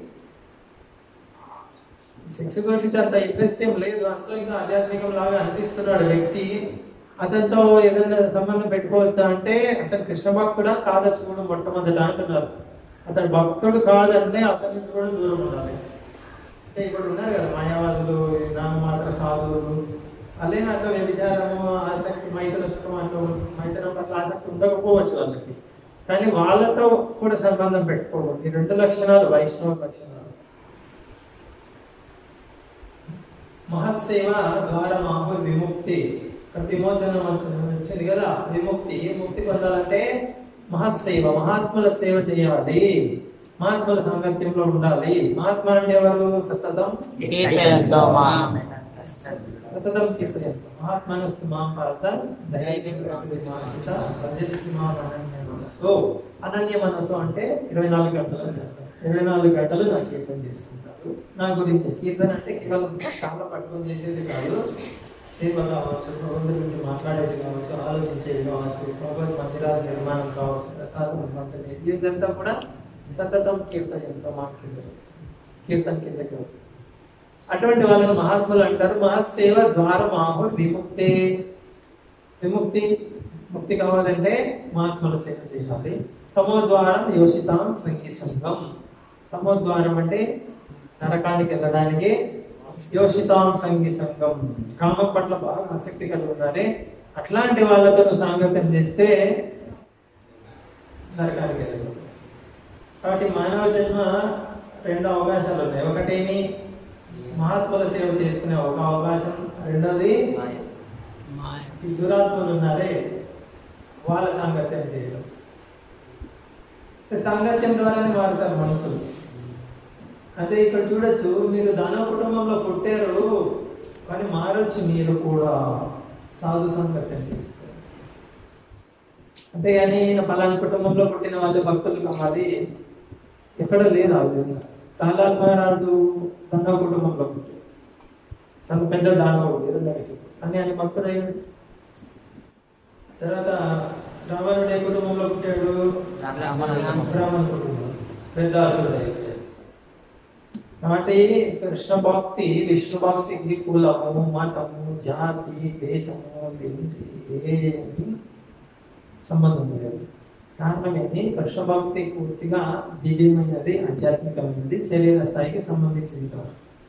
సెక్స్ గురించి అంత ఇంట్రెస్ట్ ఏం లేదు అంతో ఇంకా ఆధ్యాత్మికం లాగా అనిపిస్తున్నాడు వ్యక్తి అతనితో ఏదైనా సంబంధం పెట్టుకోవచ్చా అంటే అతను కృష్ణ భక్తుడా కాదా చూడు మొట్టమొదట అంటున్నారు అతను భక్తుడు కాదంటే అతని నుంచి కూడా దూరం ఉండాలి అంటే ఇప్పుడు ఉన్నారు కదా మాయావాదులు నామమాత్ర సాధువులు అలాగే వ్యభిచారము ఆసక్తి మైత్ర సుఖం అట్లా మైత్రం పట్ల ఆసక్తి ఉండకపోవచ్చు వాళ్ళకి కానీ వాళ్ళతో కూడా సంబంధం పెట్టుకోవడం ఈ రెండు లక్షణాలు వైష్ణవ లక్షణాలు మహత్ సేవ ద్వారా మాకు విముక్తి ఇక్కడ విమోచనం వచ్చింది వచ్చింది కదా విముక్తి ముక్తి పొందాలంటే మహత్ సేవ మహాత్ముల సేవ చేయాలి మహాత్ముల సాంగత్యంలో ఉండాలి మహాత్మ అంటే ఎవరు సతతం కీర్తయంతో మాం. సతతం కీర్తయంతో మహాత్మనస్తు మాం పార్థ దైవం భజతి మాం అనన్య మనసు అనన్య మనసు అంటే ఇరవై నాలుగు గంటలు ఇరవై నాలుగు గంటలు నా కీర్తన చేసుకుంటారు నా గురించి కీర్తన అంటే కేవలం చాలా పట్టుకొని చేసేది కాదు సేవ కావచ్చు భగవంతుడి గురించి మాట్లాడేది కావచ్చు ఆలోచించేది కావచ్చు భగవద్ మందిరాల నిర్మాణం కావచ్చు ప్రసాదం పంపిణీ ఇదంతా కూడా సతతం కీర్తనంతో మా కింద వస్తుంది. కీర్తన కిందకి వస్తుంది అటువంటి వాళ్ళని మహాత్ములు అంటారు మహత్ సేవ ద్వారా మాహు విముక్తి విముక్తి ముక్తి కావాలంటే మహాత్ముల సేవ చేయాలి తమోద్వారం యోషితాం సంగీ సంఘం తమోద్వారం అంటే నరకానికి వెళ్ళడానికి యోషితాం సంగి సంగం కామం పట్ల బాగా ఆసక్తి కలిగి ఉన్నారే అట్లాంటి వాళ్ళతో నువ్వు సాంగత్యం చేస్తే నరకానికి వెళ్తావు. కాబట్టి మానవ జన్మ రెండు అవకాశాలు ఉన్నాయి ఒకటేమి మహాత్ముల సేవ చేసుకునే ఒక అవకాశం రెండోది మాయ ఈ దురాత్మలు ఉన్నారే వాళ్ళ సాంగత్యం చేయడం సాంగత్యం ద్వారానే మారుతారు మనుషులు అదే ఇక్కడ చూడొచ్చు మీరు దానవ కుటుంబంలో పుట్టారు కానీ మారొచ్చు మీరు కూడా సాధు సాంగత్యం చేస్తారు అంతేగాని ఈయన పలానా కుటుంబంలో పుట్టిన వాళ్ళు భక్తులు కావాలి ఎక్కడ లేదు ఆ విధంగా ప్రహ్లాద్ మహారాజు దానవ కుటుంబంలో పుట్టాడు తను పెద్ద దానవుడు హిరణ్యకశిపుడు కానీ ఆయన భక్తుడు అయ్యాడు తర్వాత రావణుడు ఏ కుటుంబంలో పుట్టాడు బ్రాహ్మణ కుటుంబం పెద్ద అసురుడు అయిపోయాడు కాబట్టి కృష్ణ భక్తి విష్ణు భక్తికి కులము మతము జాతి దేశము ఏంటి ఏది సంబంధం లేదు కారణం ఏంటి కృష్ణ భక్తి పూర్తిగా దివ్యమైనది ఆధ్యాత్మికమైనది శరీర స్థాయికి సంబంధించింది కాదు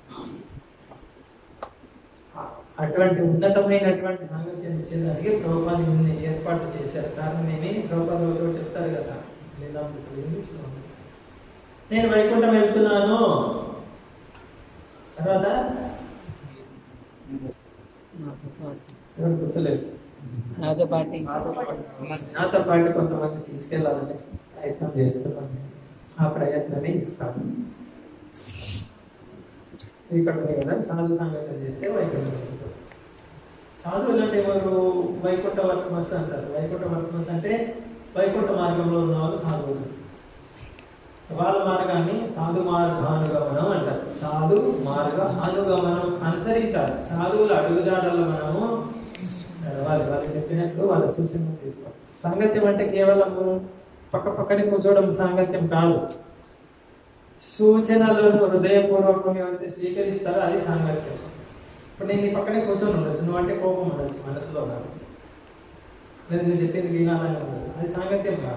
అటువంటి ఉన్నతమైనటువంటి సాంగత్యం ఇచ్చేదానికి ప్రభుపాద ఇన్ని ఏర్పాటు చేశారు కారణం ఏమి ప్రభుపాద ఒక చోట చెప్తారు కదా లేదా ఇప్పుడు ఇంగ్లీష్లో ఉంది. నేను వైకుంఠం వెళ్తున్నాను తర్వాత నాతో పాటు ఎవరు గుర్తులేదు నాతో పాటు నాతో పాటు కొంతమంది తీసుకెళ్ళాలని ప్రయత్నం చేస్తున్నాను ఆ ప్రయత్నమే ఇస్తాను ఇక్కడ ఉంది కదా సాధు సంగతం చేస్తే వైకుంఠం వెళ్తాం. సాధువులు అంటే ఎవరు వైకుంఠ వర్తమస్ అంటారు వైకుంఠ వర్తమస్ అంటే వైకుంఠ మార్గంలో ఉన్న వాళ్ళు సాధువులు వాళ్ళ మార్గాన్ని సాధు మార్గానుగమనం అంటారు సాధు మార్గ అనుగమనం అనుసరించాలి సాధువుల అడుగుజాడల్లో మనము నడవాలి వాళ్ళు చెప్పినట్లు వాళ్ళ సూచనలు తీసుకోవాలి సాంగత్యం అంటే కేవలము పక్క పక్కనే కూర్చోవడం సాంగత్యం కాదు సూచనలను హృదయపూర్వకంగా ఎవరైతే స్వీకరిస్తారో అది సాంగత్యం ఇప్పుడు నేను నీ పక్కనే కూర్చొని ఉండొచ్చు నువ్వు అంటే కోపం ఉండొచ్చు మనసులో కాదు లేదా నువ్వు చెప్పేది వినాలని ఉండదు అది సాంగత్యం కాదు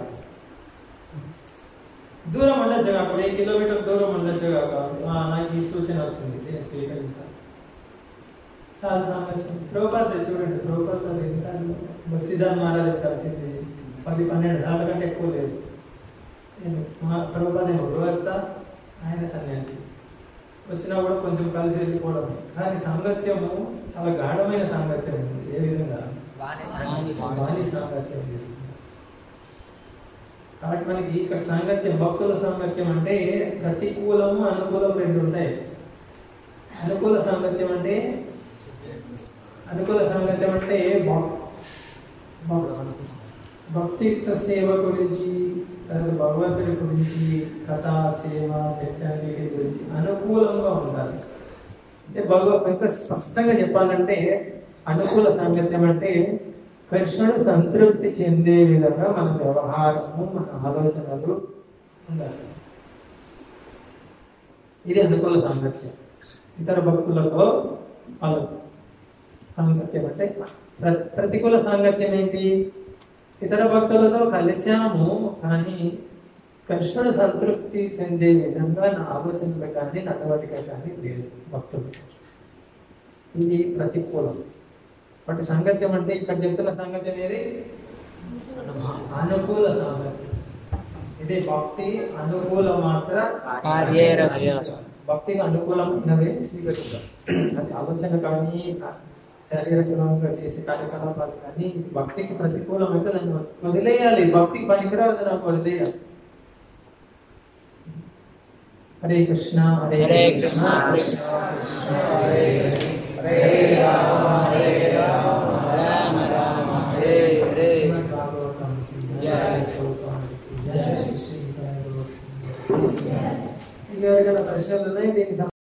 దూరం ఉండొచ్చు కాక ఏ కిలోమీటర్ దూరం ఉండొచ్చు కాక ఆ, నాకు ఈ సూచన వచ్చింది నేను స్వీకరించాలి చాలా సాంగత్యం ప్రభుపాద చూడండి ప్రభుపాద ఎన్నిసార్లు భక్తిదాన్ మహారాజ్ కలిసింది పది పన్నెండు సార్ల కంటే ఎక్కువ లేదు నేను మా ప్రభుపాద ఏమో గృహస్థ ఆయన సన్యాసి వచ్చినా కూడా కొంచెం కలిసి వెళ్ళిపోవడం కానీ సాంగత్యము చాలా గాఢమైన సాంగత్యం ఉంది ఏ విధంగా వాణి వాణి వాణి సాంగత్యం తీసుకుంటాం కాబట్టి మనకి ఇక్కడ సాంగత్యం భక్తుల సాంగత్యం అంటే ప్రతికూలము అనుకూలం రెండు ఉంటాయి అనుకూల సాంగత్యం అంటే అనుకూల సాంగత్యం అంటే భక్- భక్- భక్తియుక్త సేవ గురించి తర్వాత భగవంతుడి గురించి కథా సేవ చర్చానికి గురించి అనుకూలంగా ఉండాలి అంటే భగవ ఇంకా స్పష్టంగా చెప్పాలంటే అనుకూల సాంగత్యం అంటే కృష్ణుడు సంతృప్తి చెందే విధంగా మన వ్యవహారము మన ఆలోచనలు ఉండాలి ఇది అనుకూల సాంగత్యం ఇతర భక్తులతో వాళ్ళు సాంగత్యం అంటే ప్ర- ప్రతికూల సాంగత్యం ఏంటి ఇతర భక్తులతో కలిశాము కానీ కృష్ణుడు సంతృప్తి చెందే విధంగా నా ఆలోచనలు కానీ నడవడిక కానీ లేదు భక్తులు ఇది ప్రతికూలం బట్ సాంగత్యం అంటే ఇక్కడ చెప్తున్న సాంగత్యం ఏది అనుకూల సాంగత్యం ఇది భక్తి అనుకూల మాత్ర కార్యేరస్య. భక్తికి అనుకూలమైనవే స్వీకరిస్తాం అది ఆలోచన కానీ శారీరకంగా చేసే కార్యకలాపాలు కానీ ఇది భక్తికి ప్రతికూలమైతే దాన్ని వదిలేయాలి భక్తికి పనికిరాదు నాకు వదిలేయాలి హరే కృష్ణ హరే హరే కృష్ణ కృష్ణ, కృష్ణ కృష్ణ హరే హరే హరే రామ హరే రామ రామ రామ హరే హరే శ్రీమద్ భాగవతం కీ జయ ప్రభుపాద కీ జయ శ్రీ శ్రీ సాయి గౌరవ సింగ్. ఇంకా ఎవరికైనా ప్రశ్నలు ఉన్నాయి దీనికి